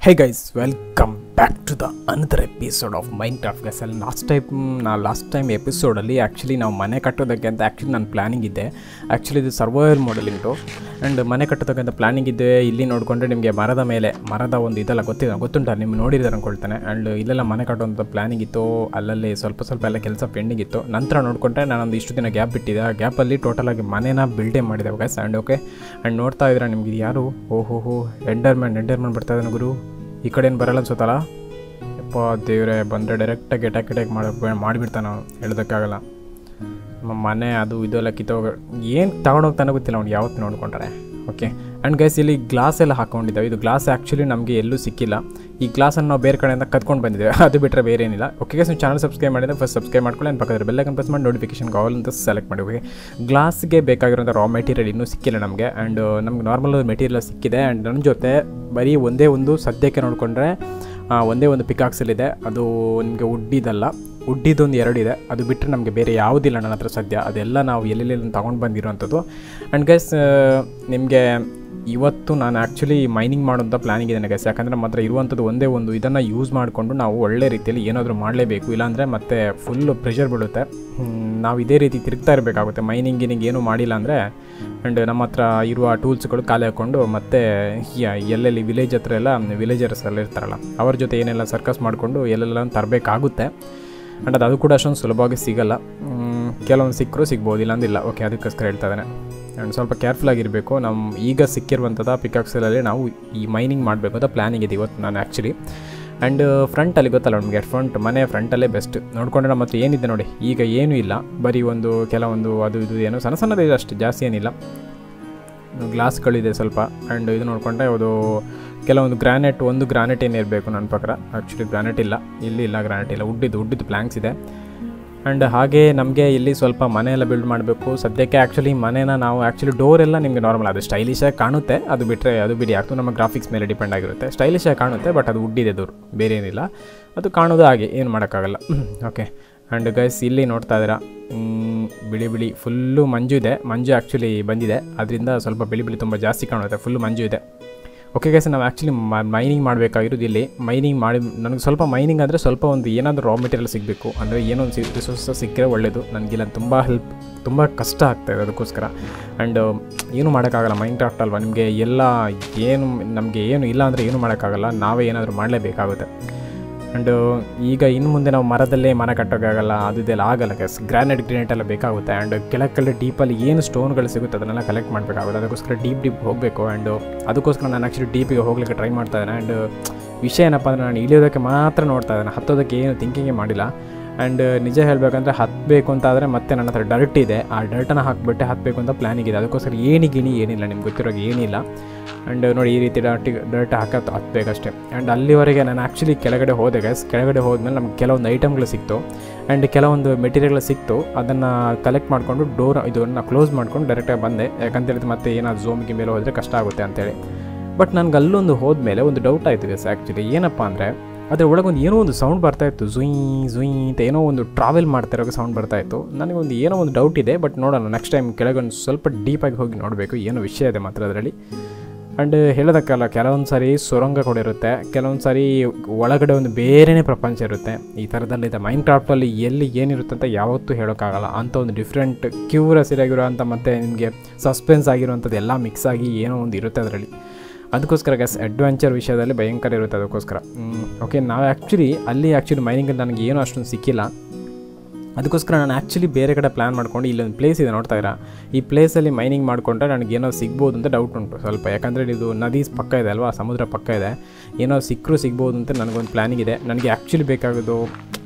Hey guys welcome back to the another episode of mind craft guys ಅಲ್ಲಿ last time ನಾ last time ಎಪಿಸೋಡಲ್ಲಿ actually ನಾವು ಮನೆ ಕಟ್ಟೋದಕ್ಕೆ ಅಂತ ಆ್ಯಕ್ಚುಲಿ ನನ್ನ ಪ್ಲ್ಯಾನಿಂಗ್ ಇದ್ದೆ ಆ್ಯಕ್ಚುಲಿ ಇದು ಸರ್ವೈವಲ್ ಮಾಡಲಿಂಟು ಆ್ಯಂಡ್ ಮನೆ ಕಟ್ಟೋದಕ್ಕೆ ಅಂತ ಪ್ಲ್ಯಾನಿಂಗ್ ಇದ್ದೆ ಇಲ್ಲಿ ನೋಡಿಕೊಂಡ್ರೆ ನಿಮಗೆ ಮರದ ಮೇಲೆ ಮರದ ಒಂದು ಇದೆಲ್ಲ ಗೊತ್ತಿದೆ ಗೊತ್ತುಂಟ ನಿಮ್ಗೆ ನೋಡಿದ್ದಾರೆ ಅನ್ಕೊಳ್ತೇನೆ ಆ್ಯಂಡ್ ಇಲ್ಲೆಲ್ಲ ಮನೆ ಕಟ್ಟೋಂಥ ಪ್ಲ್ಯಾನಿಂಗ್ ಇತ್ತು ಅಲ್ಲಲ್ಲಿ ಸ್ವಲ್ಪ ಸ್ವಲ್ಪ ಎಲ್ಲ ಕೆಲಸ ಪೆಂಡಿಂಗ್ ಇತ್ತು ನಂತರ ನೋಡಿಕೊಂಡ್ರೆ ನಾನೊಂದು ಇಷ್ಟು ದಿನ ಗ್ಯಾಪ್ ಬಿಟ್ಟಿದ್ದೆ ಆ ಗ್ಯಾಪಲ್ಲಿ ಟೋಟಲಾಗಿ ಮನೇನ ಬಿಲ್ಡೇ ಮಾಡಿದೆ ಗೈಸ್ ಆ್ಯಂಡ್ ಓಕೆ ಆ್ಯಂಡ್ ನೋಡ್ತಾ ಇದ್ರೆ ನಿಮ್ಗೆ ಇದು ಯಾರು ಓಹೋ ಹೋ ಎಂಡರ್ಮ್ಯಾನ್ ಎಂಡರ್ಮ್ಯಾನ್ ಬರ್ತಾ ಇದ್ದಾನೆ ಗುರು ಈ ಕಡೆ ಏನು ಬರಲ್ಲ ಅನ್ಸುತ್ತಲ್ಲ ಯಪ್ಪ ದೇವ್ರೆ ಬಂದರೆ ಡೈರೆಕ್ಟಾಗಿ ಅಟ್ಯಾಕ್ ಅಟ್ಯಾಕ್ ಮಾಡಿ ಮಾಡಿಬಿಡ್ತಾನೆ ಅವ್ನು ಹೇಳೋದಕ್ಕಾಗಲ್ಲ ನಮ್ಮ ಮನೆ ಅದು ಇದೆಲ್ಲ ಕಿತ್ತೋಗ ಏನು ತಗೊಂಡೋಗ್ತಾನೆ ಗೊತ್ತಿಲ್ಲ ಅವ್ನು ಯಾವತ್ತು ನೋಡ್ಕೊಂಡ್ರೆ ಓಕೆ ಆ್ಯಂಡ್ ಗೈಸ್ ಇಲ್ಲಿ ಗ್ಲಾಸ್ ಎಲ್ಲ ಹಾಕ್ಕೊಂಡಿದ್ದಾವೆ ಇದು ಗ್ಲಾಸ್ ಆ್ಯಕ್ಚುಲಿ ನಮಗೆ ಎಲ್ಲೂ ಸಿಕ್ಕಿಲ್ಲ ಈ ಗ್ಲಾಸನ್ನು ನಾವು ಬೇರೆ ಕಡೆಯಿಂದ ಕತ್ಕೊಂಡು ಬಂದಿದ್ದೇವೆ ಅದು ಬಿಟ್ಟರೆ ಬೇರೆ ಏನಿಲ್ಲ ಓಕೆ ಗೈಸ್ ನೀವು ಚಾನಲ್ ಸಬ್ಸ್ಕ್ರೈಬ್ ಮಾಡಿದ್ರೆ ಫಸ್ಟ್ ಸಬ್ಸ್ಕ್ರೈಬ್ ಮಾಡ್ಕೊಳ್ಳಿ ಆ್ಯಂಡ್ ಪಕ್ಕದ ಬೆಲ್ಲೈಕನ್ ಪ್ರೆಸ್ ಮಾಡಿ ನೋಟಿಫಿಕೇಶನ್ ಕಾಲ್ ಅಂತ ಸೆಲೆಕ್ಟ್ ಮಾಡಿ ಓಕೆ ಗ್ಲಾಸ್ಗೆ ಬೇಕಾಗಿರೋಂಥ ರಾ ಮೆಟೀರಿಯಲ್ ಇನ್ನೂ ಸಿಕ್ಕಿಲ್ಲ ನಮಗೆ ಆ್ಯಂಡ್ ನಮ್ಗೆ ನಾರ್ಮಲ್ ಮೆಟೀರಿಯಲ್ ಸಿಕ್ಕಿದೆ ಆ್ಯಂಡ್ ನನ್ನ ಜೊತೆ ಬರೀ ಒಂದೇ ಒಂದು ಸದ್ಯಕ್ಕೆ ನೋಡಿಕೊಂಡ್ರೆ ಒಂದೇ ಒಂದು ಪಿಕಾಕ್ಸಲ್ಲಿದೆ ಅದು ನಿಮಗೆ ಉಡ್ಡಿದಲ್ಲ ಉಡ್ಡಿದೊಂದು ಎರಡಿದೆ ಅದು ಬಿಟ್ಟರೆ ನಮಗೆ ಬೇರೆ ಯಾವುದಿಲ್ಲ ನನ್ನ ಹತ್ರ ಸದ್ಯ ಅದೆಲ್ಲ ನಾವು ಎಲ್ಲೆಲ್ಲಿ ತೊಗೊಂಡು ಬಂದಿರೋವಂಥದ್ದು ಆ್ಯಂಡ್ ಗೈಸ್ ನಿಮಗೆ ಇವತ್ತು ನಾನು ಆ್ಯಕ್ಚುಲಿ ಮೈನಿಂಗ್ ಮಾಡೋಂಥ ಪ್ಲ್ಯಾನಿಂಗ್ ಇದೆ ಗೈಸ್ ಯಾಕಂದರೆ ನಮ್ಮ ಹತ್ರ ಇರುವಂಥದ್ದು ಒಂದೇ ಒಂದು ಇದನ್ನು ಯೂಸ್ ಮಾಡಿಕೊಂಡು ನಾವು ಒಳ್ಳೆ ರೀತಿಯಲ್ಲಿ ಏನಾದರೂ ಮಾಡಲೇಬೇಕು ಇಲ್ಲಾಂದರೆ ಮತ್ತೆ ಫುಲ್ಲು ಪ್ರೆಷರ್ ಬೀಳುತ್ತೆ ನಾವು ಇದೇ ರೀತಿ ತಿರುಗ್ತಾ ಇರಬೇಕಾಗುತ್ತೆ ಮೈನಿಂಗ್ ಗಿನಿಂಗ್ ಏನೂ ಮಾಡಿಲ್ಲ ಅಂದರೆ ಆ್ಯಂಡ್ ನಮ್ಮ ಹತ್ರ ಇರುವ ಟೂಲ್ಸ್ಗಳು ಖಾಲಿ ಹಾಕ್ಕೊಂಡು ಮತ್ತೆ ಎಲ್ಲೆಲ್ಲಿ ವಿಲೇಜ್ ಹತ್ರ ಎಲ್ಲ ವಿಲೇಜರ್ಸ್ ಎಲ್ಲ ಇರ್ತಾರಲ್ಲ ಅವ್ರ ಜೊತೆ ಏನೆಲ್ಲ ಸರ್ಕಸ್ ಮಾಡಿಕೊಂಡು ಎಲ್ಲೆಲ್ಲ ತರಬೇಕಾಗುತ್ತೆ ಆ್ಯಂಡ್ ಅದು ಅದು ಕೂಡ ಅಷ್ಟೊಂದು ಸುಲಭವಾಗಿ ಸಿಗಲ್ಲ ಕೆಲವೊಂದು ಸಿಕ್ಕರೂ ಸಿಗ್ಬೋದು ಇಲ್ಲಾಂದಿಲ್ಲ ಓಕೆ ಅದಕ್ಕೋಸ್ಕರ ಹೇಳ್ತಾ ಇದ್ದಾನೆ ಆ್ಯಂಡ್ ಸ್ವಲ್ಪ ಕೇರ್ಫುಲ್ ಆಗಿರಬೇಕು ನಮ್ಮ ಈಗ ಸಿಕ್ಕಿರುವಂಥದ್ದು ಪಿಕಾಕ್ಸಲಲ್ಲಿ ನಾವು ಈ ಮೈನಿಂಗ್ ಮಾಡಬೇಕು ಅಂತ ಪ್ಲ್ಯಾನಿಂಗ್ ಇದೆ ಇವತ್ತು ನಾನು ಆ್ಯಕ್ಚುಲಿ ಆ್ಯಂಡ್ ಫ್ರಂಟಲ್ಲಿ ಗೊತ್ತಲ್ಲ ನಮಗೆ ಫ್ರಂಟ್ ಮನೆ ಫ್ರಂಟಲ್ಲೇ ಬೆಸ್ಟ್ ನೋಡಿಕೊಂಡ್ರೆ ನಮ್ಮ ಹತ್ರ ಏನಿದೆ ನೋಡಿ ಈಗ ಏನೂ ಇಲ್ಲ ಬರೀ ಒಂದು ಕೆಲವೊಂದು ಅದು ಇದು ಏನೋ ಸಣ್ಣ ಸಣ್ಣದಿದೆ ಅಷ್ಟು ಜಾಸ್ತಿ ಏನಿಲ್ಲ ಗ್ಲಾಸ್ಗಳಿದೆ ಸ್ವಲ್ಪ ಆ್ಯಂಡ್ ಇದು ನೋಡಿಕೊಂಡ್ರೆ ಅದು ಕೆಲವೊಂದು ಗ್ರಾನೈಟ್ ಒಂದು ಗ್ರಾನೈಟ್ ಏನಿರಬೇಕು ನನ್ನ ಪ್ರಕಾರ ಆ್ಯಕ್ಚುಲಿ ಗ್ರಾನೈಟ್ ಇಲ್ಲ ಇಲ್ಲಿ ಇಲ್ಲ ಗ್ರಾನೈಟ್ ಇಲ್ಲ ಉಡ್ಡಿದ್ದು ಉಡ್ಡಿದ್ದು ಪ್ಲ್ಯಾಂಕ್ಸ್ ಇದೆ ಆ್ಯಂಡ್ ಹಾಗೆ ನಮಗೆ ಇಲ್ಲಿ ಸ್ವಲ್ಪ ಮನೆ ಎಲ್ಲ ಬಿಲ್ಡ್ ಮಾಡಬೇಕು ಸದ್ಯಕ್ಕೆ ಆ್ಯಕ್ಚುಲಿ ಮನೇನ ನಾವು ಆ್ಯಕ್ಚುಲಿ ಡೋರ್ ಎಲ್ಲ ನಿಮಗೆ ನಾರ್ಮಲ್ ಅದು ಸ್ಟೈಲಿಶಾಗಿ ಕಾಣುತ್ತೆ ಅದು ಬಿಟ್ಟರೆ ಅದು ಬಿಡಿ ಆಗ್ತು ನಮ್ಮ ಗ್ರಾಫಿಕ್ಸ್ ಮೇಲೆ ಡಿಪೆಂಡ್ ಆಗಿರುತ್ತೆ ಸ್ಟೈಲಿಶಾಗಿ ಕಾಣುತ್ತೆ ಬಟ್ ಅದು ಉಡ್ಡಿದೆ ದೂರ ಬೇರೆ ಏನಿಲ್ಲ ಅದು ಕಾಣೋದು ಹಾಗೆ ಏನು ಮಾಡೋಕ್ಕಾಗಲ್ಲ ಓಕೆ ಆ್ಯಂಡ್ ಗೈಸ್ ಇಲ್ಲಿ ನೋಡ್ತಾ ಇದ್ದೀರಾ ಬಿಳಿ ಬಿಳಿ ಫುಲ್ಲು ಮಂಜು ಇದೆ ಮಂಜು ಆ್ಯಕ್ಚುಲಿ ಬಂದಿದೆ ಅದರಿಂದ ಸ್ವಲ್ಪ ಬಿಳಿ ಬಿಳಿ ತುಂಬ ಜಾಸ್ತಿ ಕಾಣುತ್ತೆ ಫುಲ್ಲು ಮಂಜು ಇದೆ ಓಕೆ ಗೈಸ್ ನಾವು ಆ್ಯಕ್ಚುಲಿ ಮೈನಿಂಗ್ ಮಾಡಬೇಕಾಗಿರೋದು ಇಲ್ಲಿ ಮೈನಿಂಗ್ ಮಾಡಿ ನನಗೆ ಸ್ವಲ್ಪ ಮೈನಿಂಗ್ ಅಂದರೆ ಸ್ವಲ್ಪ ಒಂದು ಏನಾದರೂ ರಾ ಮೆಟೀರಿಯಲ್ ಸಿಗಬೇಕು ಅಂದರೆ ಏನೋ ಒಂದು ರಿಸೋರ್ಸ್ ಸಿಕ್ಕರೆ ಒಳ್ಳೆಯದು ನನಗಿಲ್ಲ ತುಂಬ ಹೆಲ್ಪ್ ತುಂಬ ಕಷ್ಟ ಆಗ್ತಾಯಿದೆ ಅದಕ್ಕೋಸ್ಕರ ಆ್ಯಂಡ್ ಏನು ಮಾಡೋಕ್ಕಾಗಲ್ಲ ಮೈಂಡ್ ಕ್ರಾಫ್ಟ್ ಅಲ್ವಾ ನಿಮಗೆ ಎಲ್ಲ ಏನು ನಮಗೆ ಏನು ಇಲ್ಲ ಅಂದರೆ ಏನು ಮಾಡೋಕ್ಕಾಗಲ್ಲ ನಾವೇ ಏನಾದರೂ ಮಾಡಲೇಬೇಕಾಗುತ್ತೆ ಆ್ಯಂಡ್ ಈಗ ಇನ್ನು ಮುಂದೆ ನಾವು ಮರದಲ್ಲೇ ಮನೆ ಕಟ್ಟೋಕ್ಕಾಗಲ್ಲ ಅದು ಇದೆಲ್ಲ ಆಗಲ್ಲ ಗಸ್ ಗ್ರಾನೈಟ್ ಗ್ರಿನೇಟ್ ಎಲ್ಲ ಬೇಕಾಗುತ್ತೆ ಆ್ಯಂಡ್ ಕೆಳಗೆ ಡೀಪಲ್ಲಿ ಏನು ಸ್ಟೋನ್ಗಳು ಸಿಗುತ್ತೆ ಅದನ್ನೆಲ್ಲ ಕಲೆಕ್ಟ್ ಮಾಡಬೇಕಾಗುತ್ತೆ ಅದಕ್ಕೋಸ್ಕರ ಡೀಪ್ ಡೀಪ್ ಹೋಗಬೇಕು ಆ್ಯಂಡ್ ಅದಕ್ಕೋಸ್ಕರ ನಾನು ಆ್ಯಕ್ಚುಲಿ ಡೀಪಿಗೆ ಹೋಗ್ಲಿಕ್ಕೆ ಟ್ರೈ ಮಾಡ್ತಾ ಇದ್ದೇನೆ ಆ್ಯಂಡ್ ವಿಷಯ ಏನಪ್ಪ ಅಂದರೆ ನಾನು ಇಳಿಯೋದಕ್ಕೆ ಮಾತ್ರ ನೋಡ್ತಾ ಇದ್ದೇನೆ ಹತ್ತೋದಕ್ಕೆ ಏನು ಥಿಂಕಿಂಗೇ ಮಾಡಿಲ್ಲ ಆ್ಯಂಡ್ ನಿಜ ಹೇಳಬೇಕಂದ್ರೆ ಹತ್ತಬೇಕು ಅಂತ ಆದರೆ ಮತ್ತೆ ನನ್ನ ಹತ್ರ ಡರ್ಟ್ ಇದೆ ಆ ಡರ್ಟನ್ನು ಹಾಕಿಬಿಟ್ಟೆ ಹತ್ತಬೇಕು ಅಂತ ಪ್ಲ್ಯಾನಿಂಗ್ ಇದೆ ಅದಕ್ಕೋಸ್ಕರ ಏನಿ ಗಿಣಿ ಏನಿಲ್ಲ ನಿಮ್ಗೆ ಗೊತ್ತಿರೋಗೆ ಏನಿಲ್ಲ ಆ್ಯಂಡ್ ನೋಡಿ ಈ ರೀತಿ ಡರ್ಟಿ ಡರ್ಟ್ ಹಾಕತ್ತು ಹತ್ತಬೇಕಷ್ಟೇ ಆ್ಯಂಡ್ ಅಲ್ಲಿವರೆಗೆ ನಾನು ಆ್ಯಕ್ಚುಲಿ ಕೆಳಗಡೆ ಹೋದೆ ಗೈಸ್ ಕೆಳಗಡೆ ಹೋದ್ಮೇಲೆ ನಮ್ಗೆ ಕೆಲವೊಂದು ಐಟಮ್ಗಳು ಸಿಕ್ತು ಆ್ಯಂಡ್ ಕೆಲವೊಂದು ಮೆಟೀರಿಯಲ್ ಸಿಕ್ತು ಅದನ್ನು ಕಲೆಕ್ಟ್ ಮಾಡಿಕೊಂಡು ಡೋರ್ ಇದನ್ನು ಕ್ಲೋಸ್ ಮಾಡ್ಕೊಂಡು ಡೈರೆಕ್ಟಾಗಿ ಬಂದೆ ಯಾಕಂತ ಹೇಳಿದ್ರೆ ಮತ್ತೆ ಏನಾದ್ರು ಝೋಮಿಗೆ ಮೇಲೆ ಹೋದರೆ ಕಷ್ಟ ಆಗುತ್ತೆ ಅಂತೇಳಿ ಬಟ್ ನನಗೆ ಅಲ್ಲೊಂದು ಹೋದ್ಮೇಲೆ ಒಂದು ಡೌಟ್ ಆಯಿತು ಗೈಸ್ ಆ್ಯಕ್ಚುಲಿ ಏನಪ್ಪ ಅಂದರೆ ಅದ್ರ ಒಳಗೆ ಒಂದು ಏನೋ ಒಂದು ಸೌಂಡ್ ಬರ್ತಾ ಇತ್ತು ಝುಯ್ ಝುಯ್ ಅಂತ ಏನೋ ಒಂದು ಟ್ರಾವೆಲ್ ಮಾಡ್ತಾ ಇರೋ ಸೌಂಡ್ ಬರ್ತಾ ಇತ್ತು ನನಗೆ ಒಂದು ಏನೋ ಒಂದು ಡೌಟ್ ಇದೆ ಬಟ್ ನೋಡೋಣ ನೆಕ್ಸ್ಟ್ ಟೈಮ್ ಕೆಳಗೆ ಒಂದು ಸ್ವಲ್ಪ ಡೀಪಾಗಿ ಹೋಗಿ ನೋಡಬೇಕು ಏನೋ ವಿಷಯ ಇದೆ ಮಾತ್ರ ಅದರಲ್ಲಿ ಆ್ಯಂಡ್ ಹೇಳೋದಕ್ಕಲ್ಲ ಕೆಲವೊಂದು ಸಾರಿ ಸುರಂಗ ಕೂಡ ಇರುತ್ತೆ ಕೆಲವೊಂದು ಸಾರಿ ಒಳಗಡೆ ಒಂದು ಬೇರೆಯೇ ಪ್ರಪಂಚ ಇರುತ್ತೆ ಈ ಥರದಲ್ಲಿದೆ ಮೈಂಡ್ ಕ್ರಾಫ್ಟಲ್ಲಿ ಎಲ್ಲಿ ಏನಿರುತ್ತೆ ಅಂತ ಯಾವತ್ತೂ ಹೇಳೋಕ್ಕಾಗಲ್ಲ ಅಂಥ ಒಂದು ಡಿಫ್ರೆಂಟ್ ಕ್ಯೂರಸಿಟಿ ಆಗಿರೋಂಥ ಮತ್ತು ನಿಮಗೆ ಸಸ್ಪೆನ್ಸ್ ಆಗಿರುವಂಥದ್ದು ಎಲ್ಲ ಮಿಕ್ಸ್ ಆಗಿ ಏನೋ ಒಂದು ಇರುತ್ತೆ ಅದರಲ್ಲಿ ಅದಕ್ಕೋಸ್ಕರ ಗಸ್ ಅಡ್ವೆಂಚರ್ ವಿಷಯದಲ್ಲಿ ಭಯಂಕರ ಇರುತ್ತೆ ಅದಕ್ಕೋಸ್ಕರ ಓಕೆ ನಾವು ಆ್ಯಕ್ಚುಲಿ ಅಲ್ಲಿ ಆ್ಯಕ್ಚುಲಿ ಮೈನಿಂಗಲ್ಲಿ ನನಗೆ ಏನೂ ಅಷ್ಟೊಂದು ಸಿಕ್ಕಿಲ್ಲ ಅದಕ್ಕೋಸ್ಕರ ನಾನು ಆ್ಯಕ್ಚುಲಿ ಬೇರೆ ಕಡೆ ಪ್ಲ್ಯಾನ್ ಮಾಡ್ಕೊಂಡು ಇಲ್ಲೊಂದು ಪ್ಲೇಸ್ ಇದೆ ನೋಡ್ತಾ ಇರಾ ಈ ಪ್ಲೇಸಲ್ಲಿ ಮೈನಿಂಗ್ ಮಾಡಿಕೊಂಡ್ರೆ ನನಗೆ ಏನೋ ಸಿಗ್ಬೋದು ಅಂತ ಡೌಟ್ ಉಂಟು ಸ್ವಲ್ಪ ಯಾಕಂದರೆ ಇದು ನದಿ ಪಕ್ಕ ಇದೆ ಅಲ್ವಾ ಸಮುದ್ರ ಪಕ್ಕ ಇದೆ ಏನೋ ಸಿಕ್ಕರೂ ಸಿಗ್ಬೋದು ಅಂತ ನನಗೊಂದು ಪ್ಲ್ಯಾನಿಂಗ್ ಇದೆ ನನಗೆ ಆ್ಯಕ್ಚುಲಿ ಬೇಕಾಗೋದು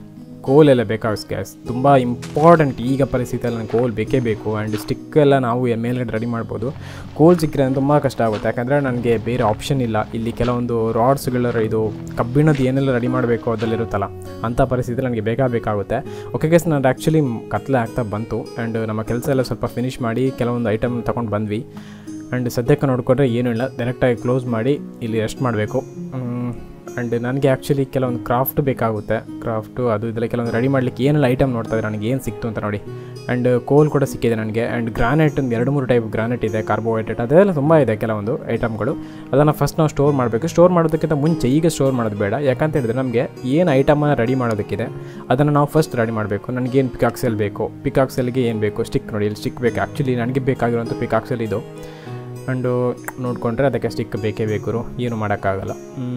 ಕೋಲ್ ಎಲ್ಲ ಬೇಕಾಗುತ್ತೆ ಗ್ಯಾಸ್ ತುಂಬ ಇಂಪಾರ್ಟೆಂಟ್ ಈಗ ಪರಿಸ್ಥಿತಿಯಲ್ಲಿ ನನಗೆ ಕೋಲ್ ಬೇಕೇ ಬೇಕು ಆ್ಯಂಡ್ ಸ್ಟಿಕ್ ಎಲ್ಲ ನಾವು ಮೇಲ್ಗಡೆ ರೆಡಿ ಮಾಡ್ಬೋದು ಕೋಲ್ ಸಿಕ್ಕರೆ ತುಂಬ ಕಷ್ಟ ಆಗುತ್ತೆ ಯಾಕಂದರೆ ನನಗೆ ಬೇರೆ ಆಪ್ಷನ್ ಇಲ್ಲ ಇಲ್ಲಿ ಕೆಲವೊಂದು ರಾಡ್ಸ್ಗಳ ಇದು ಕಬ್ಬಿಣದ ಏನೆಲ್ಲ ರೆಡಿ ಮಾಡಬೇಕು ಅದರಲ್ಲಿರುತ್ತಲ್ಲ ಅಂಥ ಪರಿಸ್ಥಿತಿ ನನಗೆ ಬೇಕಾಗಬೇಕಾಗುತ್ತೆ ಓಕೆ ಗೇಸ್ ನಾನು ಆ್ಯಕ್ಚುಲಿ ಕತ್ಲೆ ಆಗ್ತಾ ಬಂತು ಆ್ಯಂಡ್ ನಮ್ಮ ಕೆಲಸ ಎಲ್ಲ ಸ್ವಲ್ಪ ಫಿನಿಷ್ ಮಾಡಿ ಕೆಲವೊಂದು ಐಟಮ್ ತೊಗೊಂಡು ಬಂದ್ವಿ ಆ್ಯಂಡ್ ಸದ್ಯಕ್ಕೆ ನೋಡಿಕೊಂಡ್ರೆ ಏನೂ ಇಲ್ಲ ಡೈರೆಕ್ಟಾಗಿ ಕ್ಲೋಸ್ ಮಾಡಿ ಇಲ್ಲಿ ರೆಸ್ಟ್ ಮಾಡಬೇಕು ಆ್ಯಂಡ್ ನನಗೆ ಆ್ಯಕ್ಚುಲಿ ಕೆಲವೊಂದು ಕ್ರಾಫ್ಟ್ ಬೇಕಾಗುತ್ತೆ ಕ್ರಾಫ್ಟು ಅದು ಇದೆಲ್ಲ ಕೆಲವೊಂದು ರೆಡಿ ಮಾಡಲಿಕ್ಕೆ ಏನೆಲ್ಲ ಐಟಮ್ ನೋಡ್ತಾ ಇದ್ದಾರೆ ನನಗೆ ಏನು ಸಿಕ್ತು ಅಂತ ನೋಡಿ ಆ್ಯಂಡ್ ಕೋಲ್ ಕೂಡ ಸಿಕ್ಕಿದೆ ನನಗೆ ಆ್ಯಂಡ್ ಗ್ರಾನೈಟ್ ಒಂದು ಎರಡು ಮೂರು ಟೈಪ್ ಗ್ರಾನೈಟ್ ಇದೆ ಕಾರ್ಬೋಹೈಡ್ರೇಟ್ ಅದೆಲ್ಲ ತುಂಬ ಇದೆ ಕೆಲವೊಂದು ಐಟಮ್ಗಳು ಅದನ್ನು ಫಸ್ಟ್ ನಾವು ಸ್ಟೋರ್ ಮಾಡಬೇಕು ಸ್ಟೋರ್ ಮಾಡೋದಕ್ಕಿಂತ ಮುಂಚೆ ಈಗ ಸ್ಟೋರ್ ಮಾಡೋದು ಬೇಡ ಯಾಕಂತ ಹೇಳಿದ್ರೆ ನಮಗೆ ಏನು ಐಟಮನ್ನು ರೆಡಿ ಮಾಡೋದಕ್ಕಿದೆ ಅದನ್ನು ನಾವು ಫಸ್ಟ್ ರೆಡಿ ಮಾಡಬೇಕು ನನಗೇನು ಪಿಕಾಕ್ಸೆಲ್ ಬೇಕು ಪಿಕಾಕ್ಸೆಲ್ಗೆ ಏನು ಬೇಕು ಸ್ಟಿಕ್ ನೋಡಿ ಇಲ್ಲಿ ಸ್ಟಿಕ್ ಬೇಕು ಆ್ಯಕ್ಚುಲಿ ನನಗೆ ಬೇಕಾಗಿರುವಂಥ ಪಿಕಾಕ್ಸೆಲ್ ಇದು ಆ್ಯಂಡು ನೋಡಿಕೊಂಡ್ರೆ ಅದಕ್ಕೆ ಸ್ಟಿಕ್ ಬೇಕೇ ಬೇಕು ಏನು ಮಾಡೋಕ್ಕಾಗಲ್ಲ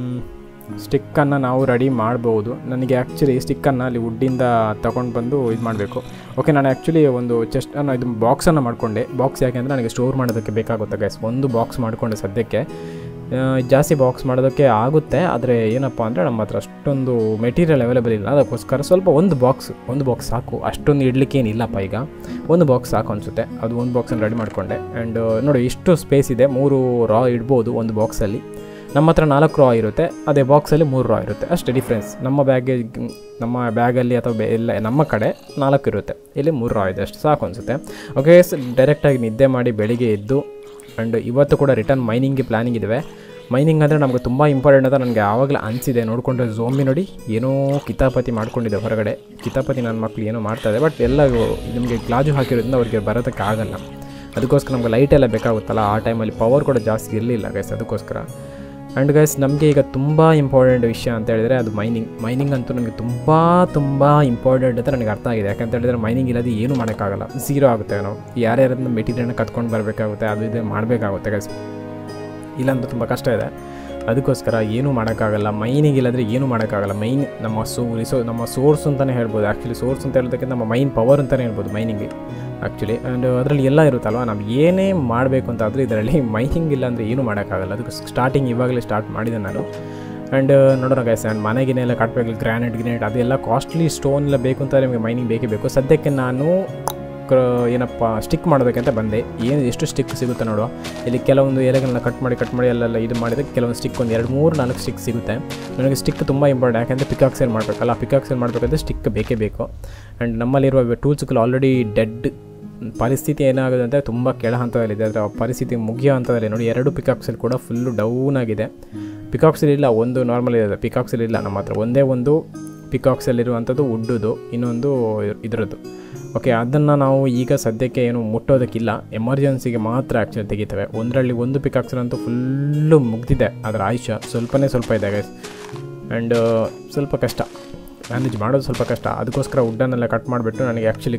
ಸ್ಟಿಕ್ಕನ್ನು ನಾವು ರೆಡಿ ಮಾಡ್ಬೋದು ನನಗೆ ಆ್ಯಕ್ಚುಲಿ ಸ್ಟಿಕ್ಕನ್ನು ಅಲ್ಲಿ ವುಡ್ಡಿಂದ ತೊಗೊಂಡು ಬಂದು ಇದು ಮಾಡಬೇಕು ಓಕೆ ನಾನು ಆ್ಯಕ್ಚುಲಿ ಒಂದು ಚೆಸ್ಟ್ ಅನ್ನು ಇದು ಬಾಕ್ಸನ್ನು ಮಾಡಿಕೊಂಡೆ ಬಾಕ್ಸ್ ಯಾಕೆ ಅಂದರೆ ನನಗೆ ಸ್ಟೋರ್ ಮಾಡೋದಕ್ಕೆ ಬೇಕಾಗುತ್ತೆ ಗೈಸ್ ಒಂದು ಬಾಕ್ಸ್ ಮಾಡಿಕೊಂಡೆ ಸದ್ಯಕ್ಕೆ ಆ, ಜಾಸ್ತಿ ಬಾಕ್ಸ್ ಮಾಡೋದಕ್ಕೆ ಆಗುತ್ತೆ ಆದರೆ ಏನಪ್ಪ ಅಂದರೆ ನಮ್ಮ ಹತ್ರ ಅಷ್ಟೊಂದು ಮೆಟೀರಿಯಲ್ ಅವೈಲೇಬಲ್ ಇಲ್ಲ ಅದಕ್ಕೋಸ್ಕರ ಸ್ವಲ್ಪ ಒಂದು ಬಾಕ್ಸ್ ಒಂದು ಬಾಕ್ಸ್ ಸಾಕು ಅಷ್ಟೊಂದು ಇಡ್ಲಿಕ್ಕೆ ಏನಿಲ್ಲಪ್ಪ ಈಗ ಒಂದು ಬಾಕ್ಸ್ ಸಾಕು ಅನಿಸುತ್ತೆ ಅದು ಒಂದು ಬಾಕ್ಸನ್ನು ರೆಡಿ ಮಾಡಿಕೊಂಡೆ ಆ್ಯಂಡ್ ನೋಡಿ ಇಷ್ಟು ಸ್ಪೇಸ್ ಇದೆ ಮೂರು ರಾ ಇಡ್ಬೋದು ಒಂದು ಬಾಕ್ಸಲ್ಲಿ ನಮ್ಮ ಹತ್ರ ನಾಲ್ಕು ರಾ ಇರುತ್ತೆ ಅದೇ ಬಾಕ್ಸಲ್ಲಿ ಮೂರು ರಾ ಇರುತ್ತೆ ಅಷ್ಟೇ ಡಿಫ್ರೆನ್ಸ್ ನಮ್ಮ ಬ್ಯಾಗ್ಗೆ ನಮ್ಮ ಬ್ಯಾಗಲ್ಲಿ ಅಥವಾ ಬೆ- ಎಲ್ಲ ನಮ್ಮ ಕಡೆ ನಾಲ್ಕು ಇರುತ್ತೆ ಇಲ್ಲಿ ಮೂರು ರಾ ಇದೆ ಅಷ್ಟು ಸಾಕು ಅನಿಸುತ್ತೆ ಓಕೆ ಡೈರೆಕ್ಟಾಗಿ ನಿದ್ದೆ ಮಾಡಿ ಬೆಳಿಗ್ಗೆ ಎದ್ದು ಆ್ಯಂಡ್ ಇವತ್ತು ಕೂಡ ರಿಟರ್ನ್ ಮೈನಿಂಗ್ಗೆ ಪ್ಲ್ಯಾನಿಂಗ್ ಇದ್ದಾವೆ ಮೈನಿಂಗ್ ಅಂದರೆ ನಮಗೆ ತುಂಬ ಇಂಪಾರ್ಟೆಂಟ್ ಅಂತ ನನಗೆ ಆವಾಗಲೇ ಅನಿಸಿದೆ ನೋಡಿಕೊಂಡ್ರೆ ಝೋಂಬಿ ನೋಡಿ ಏನೋ ಕಿತಾಪತಿ ಮಾಡ್ಕೊಂಡಿದೆ ಹೊರಗಡೆ ಕಿತಾಪತಿ ನನ್ನ ಮಕ್ಳು ಏನೋ ಮಾಡ್ತಾಯಿದೆ ಬಟ್ ಎಲ್ಲ ನಿಮಗೆ ಗ್ಲಾಜು ಹಾಕಿರೋದ್ರಿಂದ ಅವ್ರಿಗೆ ಬರೋದಕ್ಕೆ ಆಗಲ್ಲ ಅದಕ್ಕೋಸ್ಕರ ನಮಗೆ ಲೈಟ್ ಎಲ್ಲ ಬೇಕಾಗುತ್ತಲ್ಲ ಆ ಟೈಮಲ್ಲಿ ಪವರ್ ಕೂಡ ಜಾಸ್ತಿ ಇರಲಿಲ್ಲ ಗೈಸ್ ಅದಕ್ಕೋಸ್ಕರ ಆ್ಯಂಡ್ ಗೈಸ್ ನಮಗೆ ಈಗ ತುಂಬ ಇಂಪಾರ್ಟೆಂಟ್ ವಿಷಯ ಅಂತ ಹೇಳಿದರೆ ಅದು ಮೈನಿಂಗ್ ಮೈನಿಂಗ್ ಅಂತೂ ನನಗೆ ತುಂಬ ತುಂಬ ಇಂಪಾರ್ಟೆಂಟ್ ಅಂತ ನನಗೆ ಅರ್ಥ ಆಗಿದೆ ಯಾಕಂತ ಹೇಳಿದ್ರೆ ಮೈನಿಂಗ್ ಇಲ್ಲದೆ ಏನೂ ಮಾಡೋಕ್ಕಾಗಲ್ಲ ಝೀರೋ ಆಗುತ್ತೆ ನಾವು ಯಾರ್ಯಾರನ್ನ ಮೆಟೀರಿಯಲ್ನ ಕತ್ಕೊಂಡು ಬರಬೇಕಾಗುತ್ತೆ ಅದು ಇದು ಮಾಡಬೇಕಾಗುತ್ತೆ ಗೈಸ್ ಇಲ್ಲಾಂದ್ರೆ ತುಂಬ ಕಷ್ಟ ಇದೆ ಅದಕ್ಕೋಸ್ಕರ ಏನೂ ಮಾಡೋಕ್ಕಾಗಲ್ಲ ಮೈನಿಗೆ ಇಲ್ಲದ್ರೆ ಏನೂ ಮಾಡೋಕ್ಕಾಗಲ್ಲ ಮೈನ್ ನಮ್ಮ ಸೋ ರಿಸೋ ನಮ್ಮ ಸೋರ್ಸ್ ಅಂತಲೇ ಹೇಳ್ಬೋದು ಆ್ಯಕ್ಚುಲಿ ಸೋರ್ಸ್ ಅಂತ ಹೇಳೋದಕ್ಕಿಂತ ನಮ್ಮ ಮೈನ್ ಪವರ್ ಅಂತಲೇ ಹೇಳ್ಬೋದು ಮೈನಿಂಗ್ ಆ್ಯಕ್ಚುಲಿ ಆ್ಯಂಡ್ ಅದರಲ್ಲಿ ಎಲ್ಲ ಇರುತ್ತಲ್ವ ನಾವು ಏನೇ ಮಾಡಬೇಕು ಅಂತ ಆದರೆ ಇದರಲ್ಲಿ ಮೈನಿಂಗ್ ಇಲ್ಲ ಅಂದರೆ ಏನೂ ಮಾಡೋಕ್ಕಾಗಲ್ಲ ಅದಕ್ಕೆ ಸ್ಟಾರ್ಟಿಂಗ್ ಇವಾಗಲೇ ಸ್ಟಾರ್ಟ್ ಮಾಡಿದೆ ನಾನು ಆ್ಯಂಡ್ ನೋಡೋಣ ಗೈಸ್ ಆ್ಯಂಡ್ ಮನೆಗಿನೆಲ್ಲ ಕಟ್ಟಬೇಕು ಗ್ರಾನೈಟ್ ಗ್ರಾನೈಟ್ ಅದೆಲ್ಲ ಕಾಸ್ಟ್ಲಿ ಸ್ಟೋನ್ ಎಲ್ಲ ಬೇಕು ಅಂತ ನಿಮಗೆ ಮೈನಿಂಗ್ ಬೇಕೇ ಬೇಕು ಸದ್ಯಕ್ಕೆ ನಾನು ಕ್ರ ಏನಪ್ಪ ಸ್ಟಿಕ್ ಮಾಡೋದಕ್ಕಂತ ಬಂದೆ ಏನು ಎಷ್ಟು ಸ್ಟಿಕ್ ಸಿಗುತ್ತೆ ನೋಡುವ ಇಲ್ಲಿ ಕೆಲವೊಂದು ಎಲೆಗಳನ್ನ ಕಟ್ ಮಾಡಿ ಕಟ್ ಮಾಡಿ ಅಲ್ಲೆಲ್ಲ ಇದು ಮಾಡಿದರೆ ಕೆಲವೊಂದು ಸ್ಟಿಕ್ ಒಂದು ಎರಡು ಮೂರು ನಾಲ್ಕು ಸ್ಟಿಕ್ ಸಿಗುತ್ತೆ ನನಗೆ ಸ್ಟಿಕ್ ತುಂಬ ಇಂಪಾರ್ಟೆಂಟ್ ಯಾಕೆಂದರೆ ಪಿಕಾಕ್ಸೇಲ್ ಮಾಡಬೇಕಲ್ಲ ಪಿಕಾಕ್ಸೇಲ್ ಮಾಡಬೇಕಂದ್ರೆ ಸ್ಟಿಕ್ ಬೇಕೇ ಬೇಕು ಆ್ಯಂಡ್ ನಮ್ಮಲ್ಲಿರುವ ಟೂಲ್ಸ್ಗಳು ಆಲ್ರೆಡಿ ಡೆಡ್ ಪರಿಸ್ಥಿತಿ ಏನಾಗುತ್ತೆ ಅಂದರೆ ತುಂಬ ಕೆಳ ಹಂತದಲ್ಲಿದೆ ಅದರ ಪರಿಸ್ಥಿತಿ ಮುಗಿಯೋ ಹಂತದಲ್ಲಿ ನೋಡಿ ಎರಡು ಪಿಕಾಕ್ಸೆಲ್ ಕೂಡ ಫುಲ್ಲು ಡೌನ್ ಆಗಿದೆ ಪಿಕಾಕ್ಸೆಲ್ ಇಲ್ಲ ಒಂದು ನಾರ್ಮಲ್ ಇದೆ ಪಿಕಾಕ್ಸೆಲ್ ಇಲ್ಲ ನಮ್ಮ ಹತ್ರ ಒಂದೇ ಒಂದು ಪಿಕಾಕ್ಸೆಲ್ ಇರುವಂಥದ್ದು ಉಡ್ಡುದು ಇನ್ನೊಂದು ಇದರದ್ದು ಓಕೆ ಅದನ್ನು ನಾವು ಈಗ ಸದ್ಯಕ್ಕೆ ಏನು ಮುಟ್ಟೋದಕ್ಕಿಲ್ಲ ಎಮರ್ಜೆನ್ಸಿಗೆ ಮಾತ್ರ ಆ್ಯಕ್ಚುಲಿ ತೆಗಿತೇವೆ ಒಂದರಲ್ಲಿ ಒಂದು ಪಿಕಾಕ್ಸೆಲ್ ಅಂತೂ ಫುಲ್ಲು ಮುಗ್ದಿದೆ ಅದರ ಆಯುಷ್ಯ ಸ್ವಲ್ಪನೇ ಸ್ವಲ್ಪ ಇದೆ ಗೈಸ್ ಆ್ಯಂಡ್ ಸ್ವಲ್ಪ ಕಷ್ಟ ಮ್ಯಾನೇಜ್ ಮಾಡೋದು ಸ್ವಲ್ಪ ಕಷ್ಟ ಅದಕ್ಕೋಸ್ಕರ ವುಡ್ಡನ್ನೆಲ್ಲ ಕಟ್ ಮಾಡಿಬಿಟ್ಟು ನನಗೆ ಆ್ಯಕ್ಚುಲಿ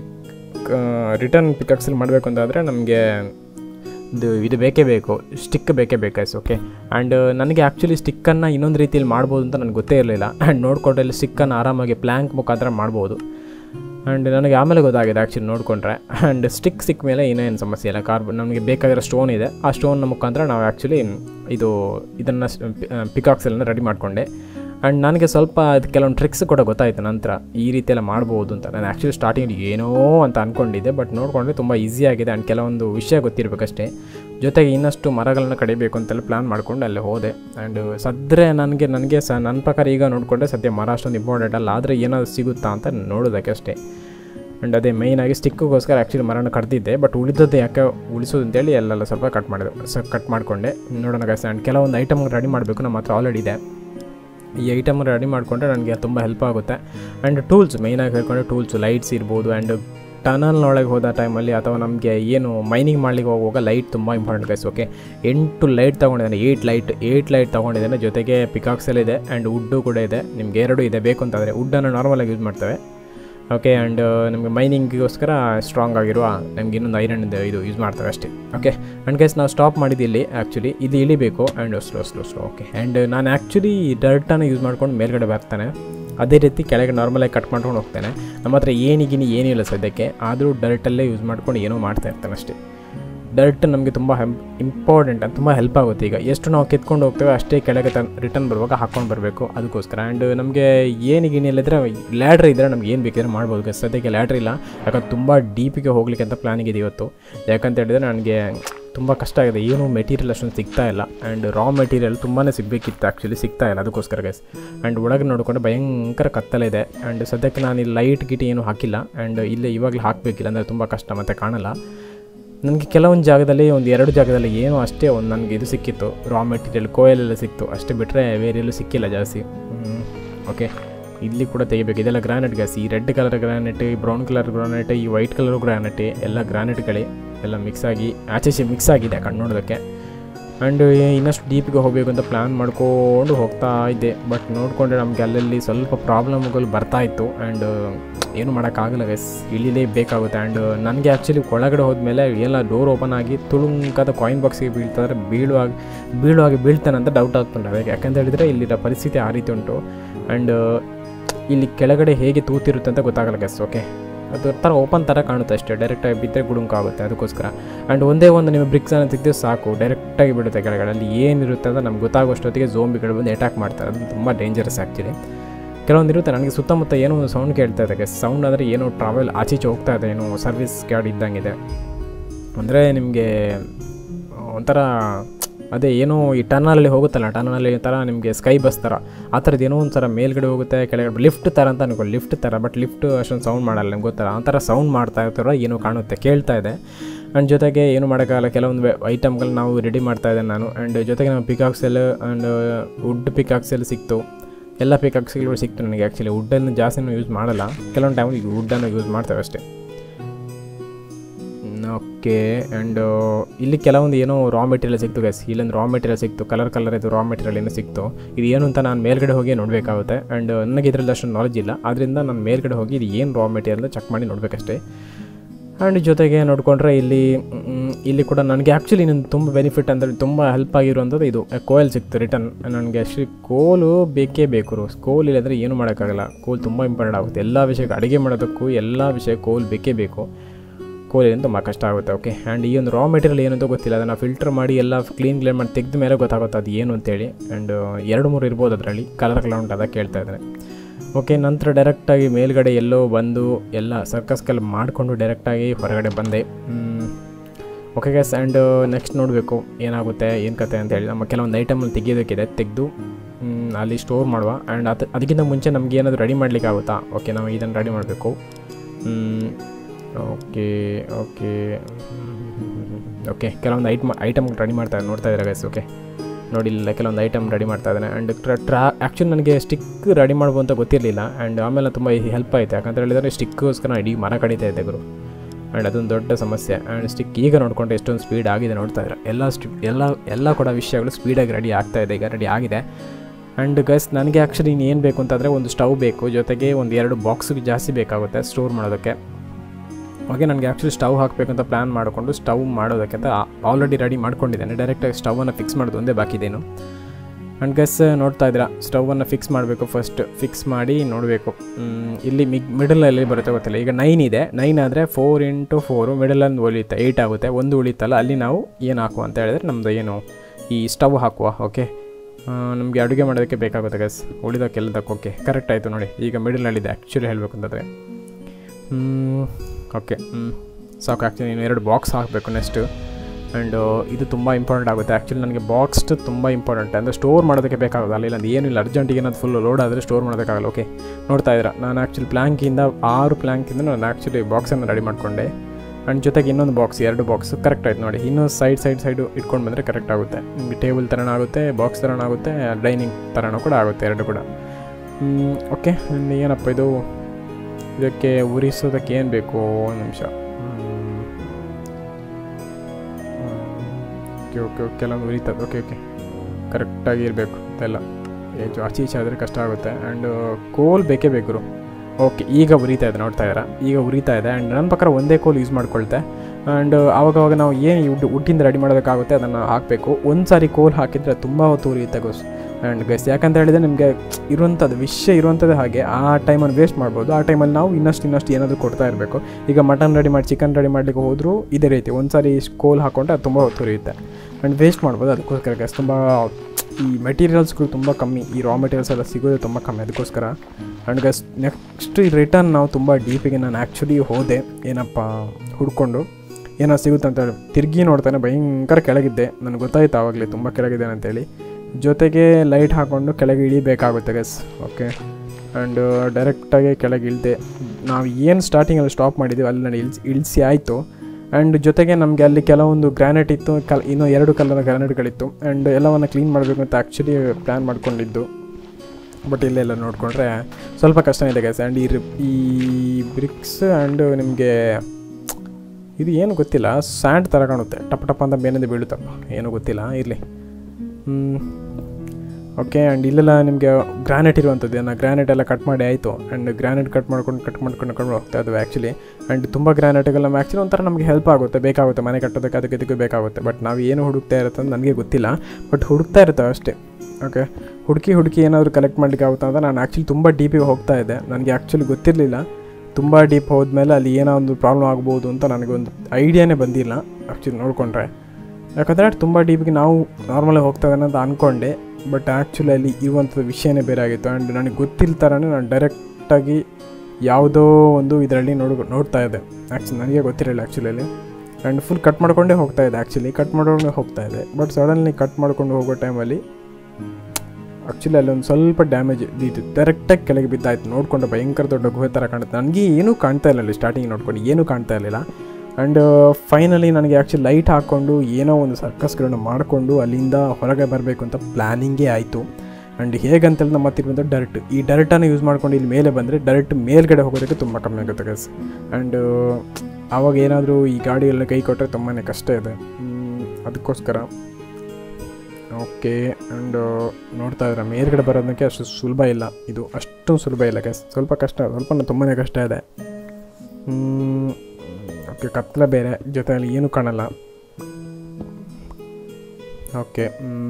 ರಿಟರ್ನ್ ಪಿಕಾಕ್ಸೆಲ್ ಮಾಡಬೇಕು ಅಂತಾದರೆ ನಮಗೆ ಇದು ಇದು ಬೇಕೇ ಬೇಕು ಸ್ಟಿಕ್ ಬೇಕೇ ಬೇಕಾಯ್ತು ಓಕೆ ಆ್ಯಂಡ್ ನನಗೆ ಆ್ಯಕ್ಚುಲಿ ಸ್ಟಿಕ್ಕನ್ನು ಇನ್ನೊಂದು ರೀತಿಯಲ್ಲಿ ಮಾಡ್ಬೋದು ಅಂತ ನನಗೆ ಗೊತ್ತೇ ಇರಲಿಲ್ಲ ಆ್ಯಂಡ್ ನೋಡಿಕೊಂಡ್ರೆ ಸ್ಟಿಕ್ಕನ್ನು ಆರಾಮಾಗಿ ಪ್ಲ್ಯಾಂಕ್ ಮುಖಾಂತರ ಮಾಡ್ಬೋದು ಆ್ಯಂಡ್ ನನಗೆ ಆಮೇಲೆ ಗೊತ್ತಾಗಿದೆ ಆ್ಯಕ್ಚುಲಿ ನೋಡಿಕೊಂಡ್ರೆ ಆ್ಯಂಡ್ ಸ್ಟಿಕ್ ಸಿಕ್ಕ ಮೇಲೆ ಏನೇನು ಸಮಸ್ಯೆ ಇಲ್ಲ ಕಾರ್ಬ್ ನಮಗೆ ಬೇಕಾಗಿರೋ ಸ್ಟೋನ್ ಇದೆ ಆ ಸ್ಟೋನ್ನ ಮುಖಾಂತರ ನಾವು ಆ್ಯಕ್ಚುಲಿ ಇದು ಇದನ್ನು ಪಿಕಾಕ್ಸೆಲ್ನ ರೆಡಿ ಮಾಡಿಕೊಂಡೆ ಆ್ಯಂಡ್ ನನಗೆ ಸ್ವಲ್ಪ ಅದು ಕೆಲವೊಂದು ಟ್ರಿಕ್ಸ್ ಕೂಡ ಗೊತ್ತಾಯಿತು ನಂತರ ಈ ರೀತಿ ಎಲ್ಲ ಮಾಡ್ಬೋದು ಅಂತ ನಾನು ಆ್ಯಕ್ಚುಲಿ ಸ್ಟಾರ್ಟಿಂಗ್ ಏನೋ ಅಂತ ಅಂದ್ಕೊಂಡಿದ್ದೆ ಬಟ್ ನೋಡಿಕೊಂಡ್ರೆ ತುಂಬ ಈಸಿಯಾಗಿದೆ ಆ್ಯಂಡ್ ಕೆಲವೊಂದು ವಿಷಯ ಗೊತ್ತಿರಬೇಕಷ್ಟೇ ಜೊತೆಗೆ ಇನ್ನಷ್ಟು ಮರಗಳನ್ನ ಕಡಿಬೇಕು ಅಂತೆಲ್ಲ ಪ್ಲ್ಯಾನ್ ಮಾಡ್ಕೊಂಡು ಅಲ್ಲಿ ಹೋದೆ ಆ್ಯಂಡ್ ಸದ್ರೆ ನನಗೆ ನನಗೆ ಸ ನನ್ನ ಪ್ರಕಾರ ಈಗ ನೋಡಿಕೊಂಡ್ರೆ ಸದ್ಯ ಮರ ಅಷ್ಟೊಂದು ಇಂಪಾರ್ಟೆಂಟ್ ಅಲ್ಲ ಆದರೆ ಏನಾದರೂ ಸಿಗುತ್ತಾ ಅಂತ ನೋಡೋದಕ್ಕೆ ಅಷ್ಟೇ ಆ್ಯಂಡ್ ಅದೇ ಮೈನಾಗಿ ಸ್ಟಿಕ್ಕೋಸ್ಕರ ಆ್ಯಕ್ಚುಲಿ ಮರನ ಕಡ್ದಿದ್ದೆ ಬಟ್ ಉಳಿದದ್ದು ಯಾಕೆ ಉಳಿಸೋದು ಅಂತೇಳಿ ಅಲ್ಲೆಲ್ಲ ಸ್ವಲ್ಪ ಕಟ್ ಮಾಡಿದೆ ಸ ಕಟ್ ಮಾಡಿಕೊಂಡೆ ನೋಡೋಣ ಗೈಸ್ ಆ್ಯಂಡ್ ಕೆಲವೊಂದು ಐಟಮ್ ರೆಡಿ ಮಾಡಬೇಕು ನಮ್ಮ ಹತ್ರ ಆಲ್ರೆಡಿ ಇದೆ ಈ ಐಟಮ್ ರೆಡಿ ಮಾಡಿಕೊಂಡ್ರೆ ನನಗೆ ತುಂಬ ಹೆಲ್ಪ್ ಆಗುತ್ತೆ ಆ್ಯಂಡ್ ಟೂಲ್ಸ್ ಮೇಯ್ನಾಗಿ ಹೇಳ್ಕೊಂಡ್ರೆ ಟೂಲ್ಸು ಲೈಟ್ಸ್ ಇರ್ಬೋದು ಆ್ಯಂಡ್ ಟನಲ್ನೊಳಗೆ ಹೋದ ಟೈಮಲ್ಲಿ ಅಥವಾ ನಮಗೆ ಏನು ಮೈನಿಂಗ್ ಮಾಡ್ಲಿಕ್ಕೆ ಹೋಗುವಾಗ ಲೈಟ್ ತುಂಬ ಇಂಪಾರ್ಟೆಂಟ್ ಗೈಸ್ ಓಕೆ ಎಂಟು ಲೈಟ್ ತೊಗೊಂಡಿದ್ದಾನೆ ಏಯ್ಟ್ ಲೈಟ್ ಏಯ್ಟ್ ಲೈಟ್ ತೊಗೊಂಡಿದ್ದಾನೆ ಜೊತೆಗೆ ಪಿಕಾಕ್ಸೆಲ್ ಇದೆ ಆ್ಯಂಡ್ ವುಡ್ಡು ಕೂಡ ಇದೆ ನಿಮ್ಗೆ ಎರಡು ಇದೆ ಬೇಕು ಅಂತಂದರೆ ವುಡ್ಡನ್ನು ನಾರ್ಮಲಾಗಿ ಯೂಸ್ ಮಾಡ್ತೇವೆ ಓಕೆ ಆ್ಯಂಡ್ ನಮಗೆ ಮೈನಿಂಗಿಗೋಸ್ಕರ ಸ್ಟ್ರಾಂಗ್ ಆಗಿರುವ ನಮ್ಗೆ ಇನ್ನೊಂದು ಐರನ್ ಇದು ಯೂಸ್ ಮಾಡ್ತೇವೆ ಅಷ್ಟೇ ಓಕೆ ಆ್ಯಂಡ್ ಗೈಸ್ ನಾವು ಸ್ಟಾಪ್ ಮಾಡಿದ್ದು ಇಲ್ಲಿ ಆ್ಯಕ್ಚುಲಿ ಇಲ್ಲಿ ಇಳಿಬೇಕು and slow slow slow okay and ನಾನು ಆ್ಯಕ್ಚುಲಿ ಡರ್ಟನ್ನು ಯೂಸ್ ಮಾಡ್ಕೊಂಡು ಮೇಲ್ಗಡೆ ಬರ್ತಾನೆ ಅದೇ ರೀತಿ ಕೆಳಗೆ ನಾರ್ಮಲಾಗಿ ಕಟ್ ಮಾಡ್ಕೊಂಡು ಹೋಗ್ತೇನೆ ನಮ್ಮ ಹತ್ರ ಏನಿಗಿನಿ ಏನಿಲ್ಲ ಸದ್ಯಕ್ಕೆ ಆದರೂ ಡರ್ಟಲ್ಲೇ ಯೂಸ್ ಮಾಡ್ಕೊಂಡು ಏನೋ ಮಾಡ್ತಾ ಇರ್ತಾನೆ ಅಷ್ಟೇ ಡರ್ಟ್ ನಮಗೆ ತುಂಬ ಹೆಂಪ್ ಇಂಪಾರ್ಟೆಂಟ್ ಅಂತ ತುಂಬ ಹೆಲ್ಪ್ ಆಗುತ್ತೆ ಈಗ ಎಷ್ಟು ನಾವು ಕಿತ್ಕೊಂಡು ಹೋಗ್ತೇವೆ ಅಷ್ಟೇ ಕೆಳಗೆ ತನ್ ರಿಟರ್ನ್ ಬರುವಾಗ ಹಾಕ್ಕೊಂಡು ಬರಬೇಕು ಅದಕ್ಕೋಸ್ಕರ ಆ್ಯಂಡ್ ನಮಗೆ ಏನಿಗೇನು ಇಲ್ಲದ್ರೆ ಲ್ಯಾಡ್ರ್ ಇದ್ದರೆ ನಮ್ಗೆ ಏನು ಬೇಕಿದ್ರೆ ಮಾಡ್ಬೋದು guys. ಸದ್ಯಕ್ಕೆ ಲ್ಯಾಡ್ರ್ ಇಲ್ಲ ಯಾಕಂದ್ರೆ ತುಂಬ ಡೀಪಿಗೆ ಹೋಗ್ಲಿಕ್ಕೆ ಅಂತ ಪ್ಲಾನಿಂಗ್ ಇದೆ ಇವತ್ತು ಯಾಕಂತ ಹೇಳಿದ್ರೆ ನನಗೆ ತುಂಬ ಕಷ್ಟ ಆಗಿದೆ ಏನು ಮೆಟೀರಿಯಲ್ ಅಷ್ಟೊಂದು ಸಿಗ್ತಾ ಇಲ್ಲ ಆ್ಯಂಡ್ ರಾ ಮೆಟೀರಿಯಲ್ ತುಂಬಾ ಸಿಗಬೇಕಿತ್ತು ಆ್ಯಕ್ಚುಲಿ ಸಿಗ್ತಾ ಇಲ್ಲ ಅದಕ್ಕೋಸ್ಕರ ಗೈಸ್ ಆ್ಯಂಡ್ ಒಳಗೆ ನೋಡಿಕೊಂಡು ಭಯಂಕರ ಕತ್ತಲೆ ಇದೆ ಆ್ಯಂಡ್ ಸದ್ಯಕ್ಕೆ ನಾನು ಇಲ್ಲಿ ಲೈಟ್ ಗಿಟ್ ಏನು ಹಾಕಿಲ್ಲ ಆ್ಯಂಡ್ ಇಲ್ಲೇ ಇವಾಗಲೇ ಹಾಕಬೇಕಿಲ್ಲ ಅಂದರೆ ತುಂಬ ಕಷ್ಟ ಮತ್ತು ಕಾಣಲ್ಲ ನನಗೆ ಕೆಲವೊಂದು ಜಾಗದಲ್ಲಿ ಒಂದು ಎರಡು ಜಾಗದಲ್ಲಿ ಏನೋ ಅಷ್ಟೇ ಒಂದು ನನಗೆ ಇದು ಸಿಕ್ಕಿತ್ತು ರಾ ಮೆಟೀರಿಯಲ್ ಕೋಯಲೆಲ್ಲ ಸಿಕ್ತು ಅಷ್ಟೇ ಬಿಟ್ಟರೆ ಬೇರೆ ಎಲ್ಲೂ ಸಿಕ್ಕಿಲ್ಲ ಜಾಸ್ತಿ ಓಕೆ ಇಲ್ಲಿ ಕೂಡ ತೆಗಿಬೇಕು ಇದೆಲ್ಲ ಗ್ರಾನೈಟ್ ಗಾಸ್ ಈ ರೆಡ್ ಕಲರ್ ಗ್ರಾನೈಟ್ ಈ ಬ್ರೌನ್ ಕಲರ್ ಗ್ರಾನೈಟ್ ಈ ವೈಟ್ ಕಲರ್ ಗ್ರಾನೈಟ್ ಎಲ್ಲ ಗ್ರಾನೈಟ್ಗಳೇ ಎಲ್ಲ ಮಿಕ್ಸ್ ಆಗಿ ಆಚೆ ಮಿಕ್ಸ್ ಆಗಿದೆ ಕಣ್ಣು ನೋಡೋದಕ್ಕೆ ಆ್ಯಂಡ್ ಇನ್ನಷ್ಟು ಡೀಪಿಗೆ ಹೋಗಬೇಕು ಅಂತ ಪ್ಲ್ಯಾನ್ ಮಾಡ್ಕೊಂಡು ಹೋಗ್ತಾ ಇದ್ದೆ ಬಟ್ ನೋಡಿಕೊಂಡ್ರೆ ನಮಗೆ ಅಲ್ಲಲ್ಲಿ ಸ್ವಲ್ಪ ಪ್ರಾಬ್ಲಮ್ಗಳು ಬರ್ತಾ ಇತ್ತು ಆ್ಯಂಡ್ ಏನು ಮಾಡೋಕ್ಕಾಗಲ್ಲ ಗೈಸ್ ಇಳಿಲೇ ಬೇಕಾಗುತ್ತೆ ಆ್ಯಂಡ್ ನನಗೆ ಆ್ಯಕ್ಚುಲಿ ಒಳಗಡೆ ಹೋದ್ಮೇಲೆ ಎಲ್ಲ ಡೋರ್ ಓಪನ್ ಆಗಿ ತುಳುಂಕಾದ ಕಾಯಿನ್ ಬಾಕ್ಸಿಗೆ ಬೀಳ್ತಾರೆ ಬೀಳುವಾಗ ಬೀಳುವಾಗ ಬೀಳ್ತಾನೆ ಅಂತ ಡೌಟ್ ಆಗ್ತುಂಟು ಅದಕ್ಕೆ ಯಾಕಂತ ಹೇಳಿದರೆ ಇಲ್ಲಿರೋ ಪರಿಸ್ಥಿತಿ ಆ ರೀತಿ ಉಂಟು ಆ್ಯಂಡ್ ಇಲ್ಲಿ ಕೆಳಗಡೆ ಹೇಗೆ ತೂತಿರುತ್ತೆ ಅಂತ ಗೊತ್ತಾಗಲ್ಲ ಗೈಸ್ ಓಕೆ ಅದು ಥರ ಓಪನ್ ಥರ ಕಾಣುತ್ತೆ ಅಷ್ಟೇ ಡೈರೆಕ್ಟಾಗಿ ಬಿದ್ದರೆ ಗುಡುಂಕಾಗುತ್ತೆ ಅದಕ್ಕೋಸ್ಕರ ಆ್ಯಂಡ್ ಒಂದೇ ಒಂದು ನಿಮ್ಮ ಬ್ರಿಕ್ಸನ್ನು ತೆಗೆದು ಸಾಕು ಡೈರೆಕ್ಟಾಗಿ ಬಿಡುತ್ತೆ ಕೆಳಗಡೆ ಅಲ್ಲಿ ಏನಿರುತ್ತೆ ಅಂತ ನಮ್ಗೆ ಗೊತ್ತಾಗೋಷ್ಟೊತ್ತಿಗೆ ಝೋಂಬಿಗಳು ಬಂದು ಅಟ್ಯಾಕ್ ಮಾಡ್ತಾರೆ ಅದು ತುಂಬ ಡೇಂಜರಸ್ ಆ್ಯಕ್ಚುಲಿ ಕೆಲವೊಂದು ಇರುತ್ತೆ ನನಗೆ ಸುತ್ತಮುತ್ತ ಏನೋ ಒಂದು ಸೌಂಡ್ ಕೇಳ್ತಾ ಇದೆ ಸೌಂಡ್ ಅಂದರೆ ಏನೋ ಟ್ರಾವೆಲ್ ಆಚೀಚೆ ಹೋಗ್ತಾ ಇದೆ ಏನೋ ಸರ್ವಿಸ್ ಗಾರ್ಡ್ ಇದ್ದಂಗಿದೆ ಅಂದರೆ ನಿಮಗೆ ಒಂಥರ ಅದೇ ಏನೋ ಈ ಟನಲಲ್ಲಿ ಹೋಗುತ್ತಲ್ಲ ಟನಲಲ್ಲಿ ಥರ ನಿಮಗೆ ಸ್ಕೈ ಬಸ್ ಥರ ಆ ಥರದ್ದು ಏನೋ ಒಂದು ಥರ ಮೇಲ್ಗಡೆ ಹೋಗುತ್ತೆ ಕೆಳಗಡೆ ಲಿಫ್ಟ್ ಥರ ಅಂತ ಅನ್ಕೊಳ್ಳಿ ಲಿಫ್ಟ್ ಥರ ಬಟ್ ಲಿಫ್ಟ್ ಅಷ್ಟೊಂದು ಸೌಂಡ್ ಮಾಡಲ್ಲ ನಿಮ್ಗೆ ಗೊತ್ತಲ್ಲ ಆ ಥರ ಸೌಂಡ್ ಮಾಡ್ತಾ ಇರ್ತಾರೋ ಏನೋ ಕಾಣುತ್ತೆ ಕೇಳ್ತಾ ಇದೆ ಆ್ಯಂಡ್ ಜೊತೆಗೆ ಏನು ಮಾಡೋಕ್ಕಾಗಲ್ಲ ಕೆಲವೊಂದು ಐಟಮ್ಗಳು ನಾವು ರೆಡಿ ಮಾಡ್ತಾ ಇದ್ದೆ ನಾನು ಆ್ಯಂಡ್ ಜೊತೆಗೆ ನಮ್ಮ ಪಿಕಾಕ್ಸೆಲ್ ಆ್ಯಂಡ್ ವುಡ್ ಪಿಕಾಕ್ಸೆಲ್ ಸಿಕ್ತು ಎಲ್ಲ ಪಿಕಾಕ್ಸ್ಗಳು ಸಿಕ್ತು ನನಗೆ ಆ್ಯಕ್ಚುಲಿ ವುಡ್ಡನ್ನು ಜಾಸ್ತಿನೂ ಯೂಸ್ ಮಾಡಲ್ಲ ಕೆಲವೊಂದು ಟೈಮಲ್ಲಿ ವುಡ್ಡನ್ನು ಯೂಸ್ ಮಾಡ್ತೇವೆ ಅಷ್ಟೇ ಓಕೆ ಆ್ಯಂಡ್ ಇಲ್ಲಿ ಕೆಲವೊಂದು ಏನೋ ರಾ ಮೆಟೀರಿಯಲ್ ಸಿಕ್ತು ಗೈಸ್ ಇಲ್ಲೊಂದು ರಾ ಮೆಟೀರಿಯಲ್ ಸಿಕ್ತು ಕಲರ್ ಕಲರ್ ಇದು ರಾ ಮೆಟೀರಿಯಲ್ ಏನೋ ಸಿಕ್ತು ಇದು ಏನು ಅಂತ ನಾನು ಮೇಲ್ಗಡೆ ಹೋಗಿ ನೋಡಬೇಕಾಗುತ್ತೆ ಆ್ಯಂಡ್ ನನಗೆ ಇದರಲ್ಲಿ ಅಷ್ಟು ನಾಲೆಜ್ ಇಲ್ಲ ಆದ್ದರಿಂದ ನಾನು ಮೇಲ್ಗಡೆ ಹೋಗಿ ಇದು ಏನು ರಾ ಮೆಟೀರಿಯಲ್ ಚೆಕ್ ಮಾಡಿ ನೋಡಬೇಕಷ್ಟೇ ಆ್ಯಂಡ್ ಜೊತೆಗೆ ನೋಡಿಕೊಂಡ್ರೆ ಇಲ್ಲಿ ಮ್, ಇಲ್ಲಿ ಕೂಡ ನನಗೆ ಆ್ಯಕ್ಚುಲಿ ನನ್ನ ತುಂಬ ಬೆನಿಫಿಟ್ ಅಂದರೆ ತುಂಬ ಹೆಲ್ಪ್ ಆಗಿರುವಂಥದ್ದು ಇದು ಕೋಲ್ ಸಿಕ್ತು ರಿಟರ್ನ್ ನನಗೆ ಆ್ಯಕ್ಚುಲಿ ಕೋಲು ಬೇಕೇ ಬೇಕು ಕೋಲ್ ಇಲ್ಲಂದರೆ ಏನು ಮಾಡೋಕ್ಕಾಗಲ್ಲ ಕೋಲ್ ತುಂಬ ಇಂಪಾರ್ಟೆಂಟ್ ಆಗುತ್ತೆ ಎಲ್ಲ ವಿಷಯಕ್ಕೆ ಅಡುಗೆ ಮಾಡೋದಕ್ಕೂ ಎಲ್ಲ ವಿಷಯ ಕೋಲ್ ಬೇಕೇ ಬೇಕು ಕೋಲಿಂದ ತುಂಬ ಕಷ್ಟ ಆಗುತ್ತೆ ಓಕೆ ಆ್ಯಂಡ್ ಈ ಒಂದು ರಾ ಮೆಟೀರಿಯಲ್ ಏನು ಅಂತ ಗೊತ್ತಿಲ್ಲ ಅದನ್ನು ಫಿಲ್ಟರ್ ಮಾಡಿ ಎಲ್ಲ ಕ್ಲೀನ್ ಕ್ಲೀನ್ ಮಾಡಿ ತೆಗೆದ ಮೇಲೆ ಗೊತ್ತಾಗುತ್ತೆ ಅದು ಏನು ಅಂತೇಳಿ ಆ್ಯಂಡ್ ಎರಡು ಮೂರು ಇರ್ಬೋದು ಅದರಲ್ಲಿ ಕಲರ್ ಕಲರ್ ಉಂಟು ಅದಕ್ಕೆ ಕೇಳ್ತಾ ಇದ್ದಾರೆ ಓಕೆ ನಂತರ ಡೈರೆಕ್ಟಾಗಿ ಮೇಲ್ಗಡೆ ಎಲ್ಲೋ ಬಂದು ಎಲ್ಲ ಸರ್ಕಸ್ಗೆಲ್ಲ ಮಾಡಿಕೊಂಡು ಡೈರೆಕ್ಟಾಗಿ ಹೊರಗಡೆ ಬಂದೆ ಓಕೆ ಗ್ಯಾಸ್ ಆ್ಯಂಡ್ ನೆಕ್ಸ್ಟ್ ನೋಡಬೇಕು ಏನಾಗುತ್ತೆ ಏನು ಕತೆ ಅಂತ ಹೇಳಿ ನಮ್ಮ ಕೆಲವೊಂದು ಐಟಮಲ್ಲಿ ತೆಗಿಯೋದಕ್ಕಿದೆ ತೆಗೆದು ಅಲ್ಲಿ ಸ್ಟೋರ್ ಮಾಡುವ ಆ್ಯಂಡ್ ಅದು ಅದಕ್ಕಿಂತ ಮುಂಚೆ ನಮ್ಗೆ ಏನಾದರೂ ರೆಡಿ ಮಾಡಲಿಕ್ಕೆ ಆಗುತ್ತಾ ಓಕೆ ನಾವು ಇದನ್ನು ರೆಡಿ ಮಾಡಬೇಕು ಓಕೆ ಓಕೆ ಓಕೆ ಕೆಲವೊಂದು ಐಟಮ್ ಐಟಮ್ ರೆಡಿ ಮಾಡ್ತಾ ನೋಡ್ತಾ ಇದ್ದಾರೆ ಗೈಸ್ ಓಕೆ ನೋಡಿ ಇಲ್ಲ ಕೆಲವೊಂದು ಐಟಮ್ ರೆಡಿ ಮಾಡ್ತಾ ಇದ್ದಾನೆ ಆ್ಯಂಡ್ ಟ್ರಾ ಆ್ಯಕ್ಚುಲಿ ನನಗೆ ಸ್ಟಿಕ್ ರೆಡಿ ಮಾಡ್ಬೋದು ಅಂತ ಗೊತ್ತಿರಲಿಲ್ಲ ಆ್ಯಂಡ್ ಆಮೇಲೆ ತುಂಬ ಹೆಲ್ಪ್ ಆಯಿತು ಯಾಕಂತ ಹೇಳಿದರೆ ಸ್ಟಿಕ್ಗೋಸ್ಕರ ಇಡೀ ಮರ ಕಡಿತಾ ಇದ್ದೆ ಗುರು ಆ್ಯಂಡ್ ಅದೊಂದು ದೊಡ್ಡ ಸಮಸ್ಯೆ ಆ್ಯಂಡ್ ಸ್ಟಿಕ್ ಈಗ ನೋಡಿಕೊಂಡು ಎಷ್ಟೊಂದು ಸ್ಪೀಡ್ ಆಗಿದೆ ನೋಡ್ತಾ ಇದ್ದಾರೆ ಎಲ್ಲ ಸ್ಟಿಕ್ ಎಲ್ಲ ಎಲ್ಲ ಕೂಡ ವಿಷಯಗಳು ಸ್ಪೀಡಾಗಿ ರೆಡಿ ಆಗ್ತಾ ಇದೆ ಈಗ ರೆಡಿ ಆಗಿದೆ ಆ್ಯಂಡ್ ಗಸ್ ನನಗೆ ಆ್ಯಕ್ಚುಲಿ ಇನ್ನು ಏನು ಬೇಕು ಅಂತಂದರೆ ಒಂದು ಸ್ಟವ್ ಬೇಕು ಜೊತೆಗೆ ಒಂದು ಎರಡು ಬಾಕ್ಸ್ಗೆ ಜಾಸ್ತಿ ಬೇಕಾಗುತ್ತೆ ಸ್ಟೋರ್ ಮಾಡೋದಕ್ಕೆ ಓಕೆ ನನಗೆ ಆ್ಯಕ್ಚುಲಿ ಸ್ಟವ್ ಹಾಕಬೇಕು ಅಂತ ಪ್ಲ್ಯಾನ್ ಮಾಡಿಕೊಂಡು ಸ್ಟವ್ ಮಾಡೋದಕ್ಕೆ ಅಂತ ಆಲ್ರೆಡಿ ರೆಡಿ ಮಾಡ್ಕೊಂಡಿದ್ದೇನೆ ಡೈರೆಕ್ಟಾಗಿ ಸ್ಟವನ್ನು ಫಿಕ್ಸ್ ಮಾಡೋದು ಒಂದೇ ಬಾಕಿ ಇದೇನು ಆ್ಯಂಡ್ ಗಸ್ ನೋಡ್ತಾ ಇದ್ದೀರಾ ಸ್ಟವನ್ನು ಫಿಕ್ಸ್ ಮಾಡಬೇಕು ಫಸ್ಟ್ ಫಿಕ್ಸ್ ಮಾಡಿ ನೋಡಬೇಕು ಇಲ್ಲಿ ಮಿಗ್ ಮಿಡಲಲ್ಲಿ ಬರುತ್ತೆ ಗೊತ್ತಿಲ್ಲ ಈಗ ನೈನ್ ಇದೆ ನೈನ್ ಆದರೆ ಫೋರ್ ಇಂಟು ಫೋರು ಮಿಡಲಲ್ಲಿ ಉಳಿಯುತ್ತೆ ಏಯ್ಟ್ ಆಗುತ್ತೆ ಒಂದು ಉಳಿತಲ್ಲ ಅಲ್ಲಿ ನಾವು ಏನು ಹಾಕುವ ಅಂತ ಹೇಳಿದ್ರೆ ನಮ್ಮದು ಏನು ಈ ಸ್ಟವ್ ಹಾಕುವ ಓಕೆ ನಮಗೆ ಅಡುಗೆ ಮಾಡೋದಕ್ಕೆ ಬೇಕಾಗುತ್ತೆ ಗಸ್ ಉಳಿದ ಕೆಲದಕ್ಕೆ ಓಕೆ ಕರೆಕ್ಟ್ ಆಯಿತು ನೋಡಿ ಈಗ ಮಿಡಲ್ನಲ್ಲಿದೆ ಆ್ಯಕ್ಚುಲಿ ಹೇಳಬೇಕು ಅಂತಂದರೆ ಓಕೆ ಹ್ಞೂ ಸಾಕು ಆ್ಯಕ್ಚುಲಿ ನೀನು ಎರಡು ಬಾಕ್ಸ್ ಹಾಕಬೇಕು ನೆಕ್ಸ್ಟು ಆ್ಯಂಡ್ ಇದು ತುಂಬ ಇಂಪಾರ್ಟೆಂಟ್ ಆಗುತ್ತೆ ಆ್ಯಕ್ಚುಲಿ ನನಗೆ ಬಾಕ್ಸ್ಟ್ ತುಂಬ ಇಂಪಾರ್ಟೆಂಟ್ ಅಂದರೆ ಸ್ಟೋರ್ ಮಾಡೋದಕ್ಕೆ ಬೇಕಾಗೋದು ಅಲ್ಲಿ ಇಲ್ಲ ಏನಿಲ್ಲ ಅರ್ಜೆಂಟಿಗೆ ಏನಾದ್ರು ಫುಲ್ ಲೋಡ್ ಆದರೆ ಸ್ಟೋರ್ ಮಾಡೋದಕ್ಕಾಗಲ್ಲ ಓಕೆ ನೋಡ್ತಾ ಇದ್ದೀರಾ ನಾನು ಆ್ಯಕ್ಚುಲಿ ಪ್ಲ್ಯಾಂಕಿಂದ ಆರು ಪ್ಲ್ಯಾಂಕಿಂದ ನಾನು ಆ್ಯಕ್ಚುಲಿ ಬಾಕ್ಸನ್ನು ರೆಡಿ ಮಾಡಿಕೊಂಡೆ ಆ್ಯಂಡ್ ಜೊತೆಗೆ ಇನ್ನೊಂದು ಬಾಕ್ಸ್ ಎರಡು ಬಾಕ್ಸ್ ಕರೆಕ್ಟ್ ಆಯ್ತು ನೋಡಿ ಇನ್ನೂ ಸೈಡ್ ಸೈಡ್ ಸೈಡು ಇಟ್ಕೊಂಡು ಬಂದರೆ ಕರೆಕ್ಟ್ ಆಗುತ್ತೆ ನಿಮಗೆ ಟೇಬಲ್ ಥರನೂ ಆಗುತ್ತೆ ಬಾಕ್ಸ್ ಥರನೂ ಆಗುತ್ತೆ ಡೈನಿಂಗ್ ಥರನೂ ಕೂಡ ಆಗುತ್ತೆ ಎರಡು ಕೂಡ ಓಕೆ ಏನಪ್ಪ ಇದು ಇದಕ್ಕೆ ಉರಿಸೋದಕ್ಕೆ ಏನು ಬೇಕು ಒಂದು ನಿಮಿಷ ಓಕೆ ಓಕೆ ಓಕೆ ಕೆಲವೊಂದು ಉರಿತದೆ ಓಕೆ ಓಕೆ ಕರೆಕ್ಟಾಗಿ ಇರಬೇಕು ಅದೆಲ್ಲ ಹೆಚ್ಚು ಆಚೆ ಈಚೆ ಆದರೆ ಕಷ್ಟ ಆಗುತ್ತೆ ಆ್ಯಂಡ್ ಕೋಲ್ ಬೇಕೇ ಬೇಕು ಓಕೆ ಈಗ ಉರಿತಾ ಇದೆ ನೋಡ್ತಾ ಇದ್ದೀರಾ ಈಗ ಉರಿತಾ ಇದೆ ಆ್ಯಂಡ್ ನನ್ನ ಪ್ರಕಾರ ಒಂದೇ ಕೋಲ್ ಯೂಸ್ ಮಾಡ್ಕೊಳ್ತೆ ಆ್ಯಂಡ್ ಆವಾಗವಾಗ ನಾವು ಏನು ಉಡ್ ಉಡ್ಡಿಂದ ರೆಡಿ ಮಾಡೋದಕ್ಕಾಗುತ್ತೆ ಅದನ್ನು ಹಾಕಬೇಕು ಒಂದು ಸಾರಿ ಕೋಲ್ ಹಾಕಿದರೆ ತುಂಬ ಹೊತ್ತು ಉರಿಯುತ್ತೆ ಗೊಸ್ ಆ್ಯಂಡ್ ಗಸ್ ಯಾಕಂತ ಹೇಳಿದರೆ ನಿಮಗೆ ಇರುವಂಥದ್ದು ವಿಷಯ ಇರುವಂಥದ್ದು ಹಾಗೆ ಆ ಟೈಮನ್ನು ವೇಸ್ಟ್ ಮಾಡ್ಬೋದು ಆ ಟೈಮಲ್ಲಿ ನಾವು ಇನ್ನಷ್ಟು ಇನ್ನಷ್ಟು ಏನಾದರೂ ಕೊಡ್ತಾ ಇರಬೇಕು ಈಗ ಮಟನ್ ರೆಡಿ ಮಾಡಿ ಚಿಕನ್ ರೆಡಿ ಮಾಡಲಿಕ್ಕೆ ಹೋದರೂ ಇದೇ ರೀತಿ ಒಂದು ಸಾರಿ ಕೋಲ್ ಹಾಕ್ಕೊಂಡ್ರೆ ಅದು ತುಂಬ ಹೊತ್ತು ಉರಿಯುತ್ತೆ ಆ್ಯಂಡ್ ವೇಸ್ಟ್ ಮಾಡ್ಬೋದು ಅದಕ್ಕೋಸ್ಕರ ಗಸ್ ತುಂಬ ಈ ಮೆಟೀರಿಯಲ್ಸ್ಗಳು ತುಂಬ ಕಮ್ಮಿ ಈ ರಾ ಮೆಟೀರಿಯಲ್ಸ್ ಎಲ್ಲ ಸಿಗೋದು ತುಂಬ ಕಮ್ಮಿ ಅದಕ್ಕೋಸ್ಕರ ಆ್ಯಂಡ್ ಗಸ್ ನೆಕ್ಸ್ಟ್ ರಿಟರ್ನ್ ನಾವು ತುಂಬ ಡೀಪಿಗೆ ನಾನು ಆ್ಯಕ್ಚುಲಿ ಹೋದೆ ಏನಪ್ಪ ಹುಡ್ಕೊಂಡು ಏನೋ ಸಿಗುತ್ತೆ ಅಂತ ಹೇಳಿ ತಿರುಗಿ ನೋಡ್ತಾನೆ ಭಯಂಕರ ಕೆಳಗಿದ್ದೆ ನನಗೆ ಗೊತ್ತಾಯ್ತು ಆವಾಗಲೇ ತುಂಬ ಕೆಳಗಿದೆ ಅಂತೇಳಿ ಜೊತೆಗೆ ಲೈಟ್ ಹಾಕ್ಕೊಂಡು ಕೆಳಗೆ ಇಳಿಬೇಕಾಗುತ್ತೆ ಗಸ್ ಓಕೆ ಆ್ಯಂಡ್ ಡೈರೆಕ್ಟಾಗಿ ಕೆಳಗೆ ಇಳಿದೆ ನಾವು ಏನು ಸ್ಟಾರ್ಟಿಂಗಲ್ಲಿ ಸ್ಟಾಪ್ ಮಾಡಿದ್ದೀವಿ ಅಲ್ಲಿ ನಾನು ಇಳಿಸಿ ಇಳಿಸಿ ಆಯಿತು ಆ್ಯಂಡ್ ಜೊತೆಗೆ ನಮಗೆ ಅಲ್ಲಿ ಕೆಲವೊಂದು ಗ್ರಾನೈಟ್ ಇತ್ತು ಕಲ್ ಇನ್ನೂ ಎರಡು ಕಲರ್ ಗ್ರಾನೈಟ್ಗಳಿತ್ತು ಆ್ಯಂಡ್ ಎಲ್ಲವನ್ನು ಕ್ಲೀನ್ ಮಾಡಬೇಕು ಅಂತ ಆ್ಯಕ್ಚುಲಿ ಪ್ಲ್ಯಾನ್ ಮಾಡ್ಕೊಂಡಿದ್ದು ಬಟ್ ಇಲ್ಲೆಲ್ಲ ನೋಡಿಕೊಂಡ್ರೆ ಸ್ವಲ್ಪ ಕಷ್ಟ ಇದೆ ಗೈಸ್ ಆ್ಯಂಡ್ ಈ ರಿ- ಈ ಬ್ರಿಕ್ಸ್ ಆ್ಯಂಡ್ ನಿಮಗೆ ಇದು ಏನು ಗೊತ್ತಿಲ್ಲ ಸ್ಯಾಂಡ್ ಥರ ಕಾಣುತ್ತೆ ಟಪ್ ಟಪ್ ಅಂತ ಮೇಲಿಂದ ಬೀಳುತ್ತಪ್ಪ ಏನು ಗೊತ್ತಿಲ್ಲ ಇರಲಿ ಓಕೆ ಆ್ಯಂಡ್ ಇಲ್ಲೆಲ್ಲ ನಿಮಗೆ ಗ್ರಾನೈಟ್ ಇರುವಂಥದ್ದು ಏನೋ ಗ್ರಾನೈಟ್ ಎಲ್ಲ ಕಟ್ ಮಾಡಿ ಆಯಿತು ಆ್ಯಂಡ್ ಗ್ರಾನೈಟ್ ಕಟ್ ಮಾಡ್ಕೊಂಡು ಕಟ್ ಮಾಡ್ಕೊಂಡು ಕಟ್ಕೊಂಡು ಹೋಗ್ತಾ ಇದ್ವಿ ಆ್ಯಕ್ಚುಲಿ ಆ್ಯಂಡ್ ತುಂಬ ಗ್ರಾನೈಟ್ಗೆಲ್ಲ ಆ್ಯಕ್ಚುಲಿ ಒಂಥರ ನಮಗೆ ಹೆಲ್ಪ್ ಆಗುತ್ತೆ ಬೇಕಾಗುತ್ತೆ ಮನೆ ಕಟ್ಟೋದಕ್ಕೆ ಅದಕ್ಕೆ ಇದಕ್ಕೆ ಬೇಕಾಗುತ್ತೆ ಬಟ್ ನಾವು ಏನು ಹುಡುಕ್ತಾ ಇರುತ್ತೆ ಅಂತ ನನಗೆ ಗೊತ್ತಿಲ್ಲ ಬಟ್ ಹುಡುಕ್ತಾ ಇರ್ತವೆ ಅಷ್ಟೇ ಓಕೆ ಹುಡುಕಿ ಹುಡುಕಿ ಏನಾದರೂ ಕಲೆಕ್ಟ್ ಮಾಡಲಿಕ್ಕೆ ಆಗುತ್ತಾ ಅಂತ ನಾನು ಆ್ಯಕ್ಚುಲಿ ತುಂಬ ಡೀಪಿಗೆ ಹೋಗ್ತಾ ಇದ್ದೆ ನನಗೆ ಆ್ಯಕ್ಚುಲಿ ಗೊತ್ತಿರಲಿಲ್ಲ ತುಂಬ ಡೀಪ್ ಹೋದ್ಮೇಲೆ ಅಲ್ಲಿ ಏನೋ ಒಂದು ಪ್ರಾಬ್ಲಮ್ ಆಗ್ಬೋದು ಅಂತ ನನಗೊಂದು ಐಡಿಯಾನೇ ಬಂದಿಲ್ಲ ಆ್ಯಕ್ಚುಲಿ ನೋಡಿಕೊಂಡ್ರೆ ಯಾಕಂದರೆ ತುಂಬ ಡೀಪಿಗೆ ನಾವು ನಾರ್ಮಲಾಗಿ ಹೋಗ್ತಾ ಇದ್ದಾನೆ ಅಂತ ಅಂದ್ಕೊಂಡೆ ಬಟ್ ಆ್ಯಕ್ಚುಲಿ ಅಲ್ಲಿ ಇರುವಂಥದ್ದು ವಿಷಯನೇ ಬೇರೆ ಆಗಿತ್ತು ಆ್ಯಂಡ್ ನನಗೆ ಗೊತ್ತಿಲ್ಲ ಥರನೇ ನಾನು ಡೈರೆಕ್ಟಾಗಿ ಯಾವುದೋ ಒಂದು ಇದರಲ್ಲಿ ನೋಡ್ ನೋಡ್ತಾ ಇದ್ದೆ ಆ್ಯಕ್ಚುಲಿ ನನಗೆ ಗೊತ್ತಿರಲಿಲ್ಲ ಆ್ಯಕ್ಚುಲಿ ಆ್ಯಂಡ್ ಫುಲ್ ಕಟ್ ಮಾಡ್ಕೊಂಡೇ ಹೋಗ್ತಾ ಇದ್ದೆ ಆ್ಯಕ್ಚುಲಿ ಕಟ್ ಮಾಡ್ಕೊಂಡು ಹೋಗ್ತಾ ಇದ್ದೆ ಬಟ್ ಸಡನ್ಲಿ ಕಟ್ ಮಾಡ್ಕೊಂಡು ಹೋಗೋ ಟೈಮಲ್ಲಿ ಆ್ಯಕ್ಚುಲಿ ಅಲ್ಲಿ ಒಂದು ಸ್ವಲ್ಪ ಡ್ಯಾಮೇಜ್ ಇದ್ದಿತ್ತು ಡೈರೆಕ್ಟಾಗಿ ಕೆಳಗೆ ಬಿದ್ದಾಯ್ತು ನೋಡಿಕೊಂಡು ಭಯಂಕರ ದೊಡ್ಡ ಗುಹೆ ಥರ ಕಾಣುತ್ತೆ ನನಗೆ ಏನೂ ಕಾಣ್ತಾ ಇಲ್ಲ ಅಲ್ಲಿ ಸ್ಟಾರ್ಟಿಂಗ್ ನೋಡ್ಕೊಂಡು ಏನೂ ಕಾಣ್ತಾ ಇರಲಿಲ್ಲ ಆ್ಯಂಡ್ ಫೈನಲಿ ನನಗೆ ಆ್ಯಕ್ಚುಲಿ ಲೈಟ್ ಹಾಕ್ಕೊಂಡು ಏನೋ ಒಂದು ಸರ್ಕಸ್ಗಳನ್ನು ಮಾಡಿಕೊಂಡು ಅಲ್ಲಿಂದ ಹೊರಗೆ ಬರಬೇಕು ಅಂತ ಪ್ಲ್ಯಾನಿಂಗೇ ಆಯಿತು ಆ್ಯಂಡ್ ಹೇಗಂತೇಳಿ ನಮ್ಮ ಹತ್ತಿರ ಬಂದು ಡೈರೆಕ್ಟ್ ಈ ಡೈರೆಕ್ಟನ್ನು ಯೂಸ್ ಮಾಡ್ಕೊಂಡು ಇಲ್ಲಿ ಮೇಲೆ ಬಂದರೆ ಡೈರೆಕ್ಟ್ ಮೇಲ್ಗಡೆ ಹೋಗೋದಕ್ಕೆ ತುಂಬ ಕಮ್ಮಿ ಆಗುತ್ತೆ ಗಸ್ ಆ್ಯಂಡ್ ಆವಾಗ ಏನಾದರೂ ಈ ಗಾಡಿಯೆಲ್ಲ ಕೈ ಕೊಟ್ಟರೆ ತುಂಬಾ ಕಷ್ಟ ಇದೆ ಹ್ಮ್, ಅದಕ್ಕೋಸ್ಕರ ಓಕೆ ಆ್ಯಂಡ್ ನೋಡ್ತಾ ಇದ್ರೆ ಮೇಲ್ಗಡೆ ಬರೋದಕ್ಕೆ ಅಷ್ಟು ಸುಲಭ ಇಲ್ಲ ಇದು ಅಷ್ಟು ಸುಲಭ ಇಲ್ಲ ಗಸ್ ಸ್ವಲ್ಪ ಕಷ್ಟ ಸ್ವಲ್ಪ ತುಂಬಾ ಕಷ್ಟ ಇದೆ ಓಕೆ ಕತ್ಲೆ ಬೇರೆ ಜೊತೆಯಲ್ಲಿ ಏನೂ ಕಾಣಲ್ಲ ಓಕೆ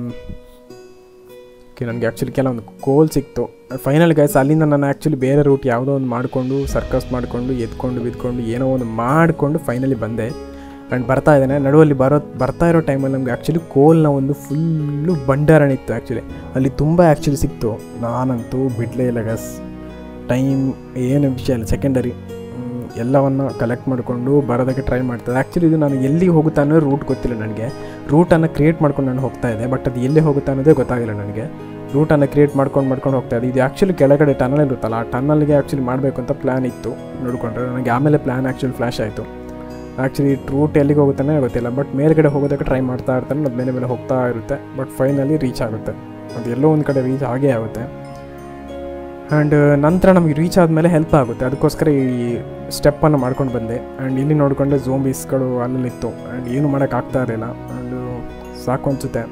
ಓಕೆ ನನಗೆ ಆ್ಯಕ್ಚುಲಿ ಕೆಲವೊಂದು ಕೋಲ್ ಸಿಕ್ತು ಫೈನಲ್ ಗೈಸ್ ಅಲ್ಲಿಂದ ನಾನು ಆ್ಯಕ್ಚುಲಿ ಬೇರೆ ರೂಟ್ ಯಾವುದೋ ಒಂದು ಮಾಡಿಕೊಂಡು ಸರ್ಕಸ್ ಮಾಡಿಕೊಂಡು ಎದ್ಕೊಂಡು ಬಿದ್ಕೊಂಡು ಏನೋ ಒಂದು ಮಾಡಿಕೊಂಡು ಫೈನಲಿ ಬಂದೆ ಆ್ಯಂಡ್ ಬರ್ತಾ ಇದ್ದೇನೆ ನಡುವಲ್ಲಿ ಬರೋ ಬರ್ತಾ ಇರೋ ಟೈಮಲ್ಲಿ ನಮಗೆ ಆ್ಯಕ್ಚುಲಿ ಕೋಲ್ನ ಒಂದು ಫುಲ್ಲು ಭಂಡಾರಣ ಇತ್ತು ಆ್ಯಕ್ಚುಲಿ ಅಲ್ಲಿ ತುಂಬ ಆ್ಯಕ್ಚುಲಿ ಸಿಕ್ತು ನಾನಂತೂ ಬಿಡಲೇ ಇಲ್ಲ ಗಸ್ ಟೈಮ್ ಏನು ವಿಷಯ ಇಲ್ಲ ಸೆಕೆಂಡರಿ ಎಲ್ಲವನ್ನು ಕಲೆಕ್ಟ್ ಮಾಡಿಕೊಂಡು ಬರೋದಕ್ಕೆ ಟ್ರೈ ಮಾಡ್ತಾರೆ ಆ್ಯಕ್ಚುಲಿ ಇದು ನಾನು ಎಲ್ಲಿಗೆ ಹೋಗುತ್ತಾ ಅನ್ನೋ ರೂಟ್ ಗೊತ್ತಿಲ್ಲ ನನಗೆ ರೂಟನ್ನು ಕ್ರಿಯೇಟ್ ಮಾಡ್ಕೊಂಡು ನಾನು ಹೋಗ್ತಾ ಇದ್ದೆ ಬಟ್ ಅದು ಎಲ್ಲಿ ಹೋಗುತ್ತಾ ಅನ್ನೋದೇ ಗೊತ್ತಾಗಿಲ್ಲ ನನಗೆ ರೂಟನ್ನು ಕ್ರಿಯೇಟ್ ಮಾಡ್ಕೊಂಡು ಮಾಡ್ಕೊಂಡು ಹೋಗ್ತಾ ಇದ್ದೆ ಇದು ಆ್ಯಕ್ಚುಲಿ ಕೆಳಗಡೆ ಟನಲ್ ಇರುತ್ತಲ್ಲ ಆ ಟನಲ್ಗೆ ಆ್ಯಕ್ಚುಲಿ ಮಾಡಬೇಕು ಅಂತ ಪ್ಲ್ಯಾನ್ ಇತ್ತು ನೋಡಿಕೊಂಡ್ರೆ ನನಗೆ ಆಮೇಲೆ ಪ್ಲ್ಯಾನ್ ಆ್ಯಕ್ಚುಲಿ ಫ್ಲ್ಯಾಶ್ ಆಯಿತು ಆ್ಯಕ್ಚುಲಿ ರೂಟ್ ಎಲ್ಲಿಗೆ ಹೋಗುತ್ತಾನೆ ಗೊತ್ತಿಲ್ಲ ಬಟ್ ಮೇಲ್ಗಡೆ ಹೋಗೋದಕ್ಕೆ ಟ್ರೈ ಮಾಡ್ತಾ ಇರ್ತಾನೆ ಅದು ಮೇಲೆ ಮೇಲೆ ಹೋಗ್ತಾ ಇರುತ್ತೆ ಬಟ್ ಫೈನಲಿ ರೀಚ್ ಆಗುತ್ತೆ ಅದು ಎಲ್ಲೋ ಒಂದು ಕಡೆ ರೀಚ್ ಆಗೇ ಆಗುತ್ತೆ ಆ್ಯಂಡ್ ನಂತರ ನಮಗೆ ರೀಚ್ ಆದಮೇಲೆ ಹೆಲ್ಪ್ ಆಗುತ್ತೆ ಅದಕ್ಕೋಸ್ಕರ ಈ ಸ್ಟೆಪ್ಪನ್ನು ಮಾಡ್ಕೊಂಡು ಬಂದೆ ಆ್ಯಂಡ್ ಇಲ್ಲಿ ನೋಡಿಕೊಂಡೆ ಝೋಂಬೀಸ್ಗಳು ಅಲ್ಲಲ್ಲಿತ್ತು ಆ್ಯಂಡ್ ಏನು ಮಾಡೋಕ್ಕಾಗ್ತಾ ಇರಲಿಲ್ಲ ಆ್ಯಂಡ್ ಸಾಕು ಅನಿಸುತ್ತೆ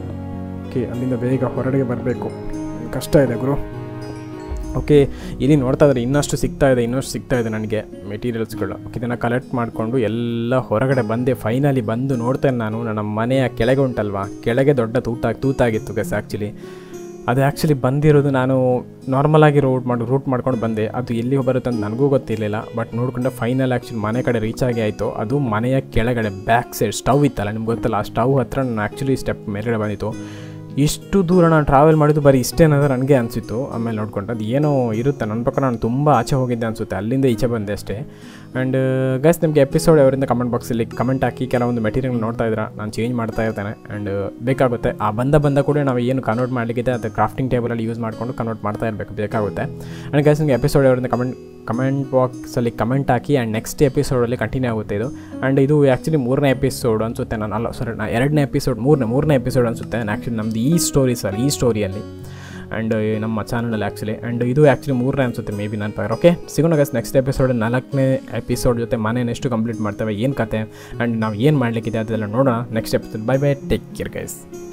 ಓಕೆ ಅಲ್ಲಿಂದ ಬೇಗ ಹೊರಗಡೆ ಬರಬೇಕು ಕಷ್ಟ ಇದೆ ಗುರು ಓಕೆ ಇಲ್ಲಿ ನೋಡ್ತಾ ಇದ್ದಾರೆ ಇನ್ನಷ್ಟು ಸಿಗ್ತಾ ಇದೆ ಇನ್ನಷ್ಟು ಸಿಗ್ತಾ ಇದೆ ನನಗೆ ಮೆಟೀರಿಯಲ್ಸ್ಗಳು ಇದನ್ನು ಕಲೆಕ್ಟ್ ಮಾಡಿಕೊಂಡು ಎಲ್ಲ ಹೊರಗಡೆ ಬಂದೆ ಫೈನಲಿ ಬಂದು ನೋಡ್ತೇನೆ ನಾನು ನನ್ನ ಮನೆಯ ಕೆಳಗೆ ಉಂಟಲ್ವಾ ಕೆಳಗೆ ದೊಡ್ಡ ತೂತ ತೂತಾಗಿತ್ತು ಗಸ್ ಆ್ಯಕ್ಚುಲಿ ಅದು ಆ್ಯಕ್ಚುಲಿ ಬಂದಿರೋದು ನಾನು ನಾರ್ಮಲಾಗಿ ರೂಟ್ ಮಾಡಿ ರೂಟ್ ಮಾಡ್ಕೊಂಡು ಬಂದೆ ಅದು ಎಲ್ಲಿ ಬರುತ್ತೆ ಅಂತ ನನಗೂ ಗೊತ್ತಿರಲಿಲ್ಲ ಬಟ್ ನೋಡ್ಕೊಂಡೆ ಫೈನಲ್ ಆ್ಯಕ್ಚುಲಿ ಮನೆ ಕಡೆ ರೀಚ್ ಆಗಿ ಆಯಿತು ಅದು ಮನೆಯ ಕೆಳಗಡೆ ಬ್ಯಾಕ್ ಸೈಡ್ ಸ್ಟವ್ ಇತ್ತಲ್ಲ ನಿಮ್ಗೆ ಗೊತ್ತಲ್ಲ ಆ ಸ್ಟವ್ ಹತ್ರ ನಾನು ಆ್ಯಕ್ಚುಲಿ ಸ್ಟೆಪ್ ಮೇಲ್ಗಡೆ ಬಂದಿತ್ತು ಇಷ್ಟು ದೂರ ನಾನು ಟ್ರಾವೆಲ್ ಮಾಡಿದ್ದು ಬರೀ ಇಷ್ಟೇ ಅನ್ನೋದು ನನಗೆ ಅನಿಸಿತ್ತು ಆಮೇಲೆ ನೋಡ್ಕೊಂಡು ಅದು ಏನೋ ಇರುತ್ತೆ ನನ್ನ ಪ್ರಕಾರ ನಾನು ತುಂಬ ಆಚೆ ಹೋಗಿದ್ದೆ ಅನಿಸುತ್ತೆ ಅಲ್ಲಿಂದ ಈಚೆ ಬಂದೆ ಅಷ್ಟೇ ಆ್ಯಂಡ್ ಗೈಸ್ ನಿಮಗೆ ಎಪಿಸೋಡ್ ಅವರಿಂದ ಕಮೆಂಟ್ ಬಾಕ್ಸಲ್ಲಿ ಕಮೆಂಟ್ ಹಾಕಿ ಕೆಲವೊಂದು ಮೆಟೀರಿಯಲ್ ನೋಡ್ತಾ ಇದ್ದೀರಾ ನಾನು ಚೇಂಜ್ ಮಾಡ್ತಾ ಇರ್ತೇನೆ ಆ್ಯಂಡ್ ಬೇಕಾಗುತ್ತೆ ಆ ಬಂದ ಬಂದ ಕೂಡ ನಾವು ಏನು ಕನ್ವರ್ಟ್ ಮಾಡಲಿಕ್ಕಿದೆ ಅದು ಕ್ರಾಫ್ಟಿಂಗ್ ಟೇಬಲಲ್ಲಿ ಯೂಸ್ ಮಾಡಿಕೊಂಡು ಕನ್ವರ್ಟ್ ಮಾಡ್ತಾ ಇರಬೇಕು ಬೇಕಾಗುತ್ತೆ ಆ್ಯಂಡ್ ಗೈಸ್ ನಿಮಗೆ ಎಪಿಸೋಡ್ ಅವರಿಂದ ಕಮೆಂಟ್ ಕಮೆಂಟ್ ಬಾಕ್ಸಲ್ಲಿ ಕಮೆಂಟ್ ಹಾಕಿ ಆ್ಯಂಡ್ ನೆಕ್ಸ್ಟ್ ಎಪಿಸೋಡಲ್ಲಿ ಕಂಟಿನ್ಯೂ ಆಗುತ್ತೆ ಇದು ಆ್ಯಂಡ್ ಇದು ಆ್ಯಕ್ಚುಲಿ ಮೂರನೇ ಎಪಿಸೋಡ್ ಅನಿಸುತ್ತೆ ನಾನು ಅಲ್ಲ ಸಾರಿ ನಾ ಎರಡನೇ ಎಪಿಸೋಡ್ ಮೂರನೇ ಮೂರನೇ ಎಪಿಸೋಡ್ ಅನಿಸುತ್ತೆ ಆ್ಯಕ್ಚುಲಿ ನಮ್ಮದು ಈ ಸ್ಟೋರೀಸಲ್ಲಿ ಈ ಸ್ಟೋರಿಯಲ್ಲಿ ಆ್ಯಂಡ್ ನಮ್ಮ ಚಾನಲಲ್ಲಿ ಆ್ಯಕ್ಚುಲಿ ಆ್ಯಂಡ್ ಇದು ಆ್ಯಕ್ಚುಲಿ ಮೂರನೇ ಅನಿಸುತ್ತೆ ಮೇ ಬಿ ನನ್ನ ಪ್ರಕಾರ ಓಕೆ ಸಿಗೋಣ ಗೈಸ್ ನೆಕ್ಸ್ಟ್ ಎಪಿಸೋಡ್ ನಾಲ್ಕನೇ ಎಪಿಸೋಡ್ ಜೊತೆ ಮನೇನ ಎಷ್ಟು ಕಂಪ್ಲೀಟ್ ಮಾಡ್ತೇವೆ ಏನು ಕತೆ ಆ್ಯಂಡ್ ನಾವು ಏನು ಮಾಡಲಿಕ್ಕಿದೆ ಅದೆಲ್ಲ ನೋಡೋಣ next episode bye bye take care guys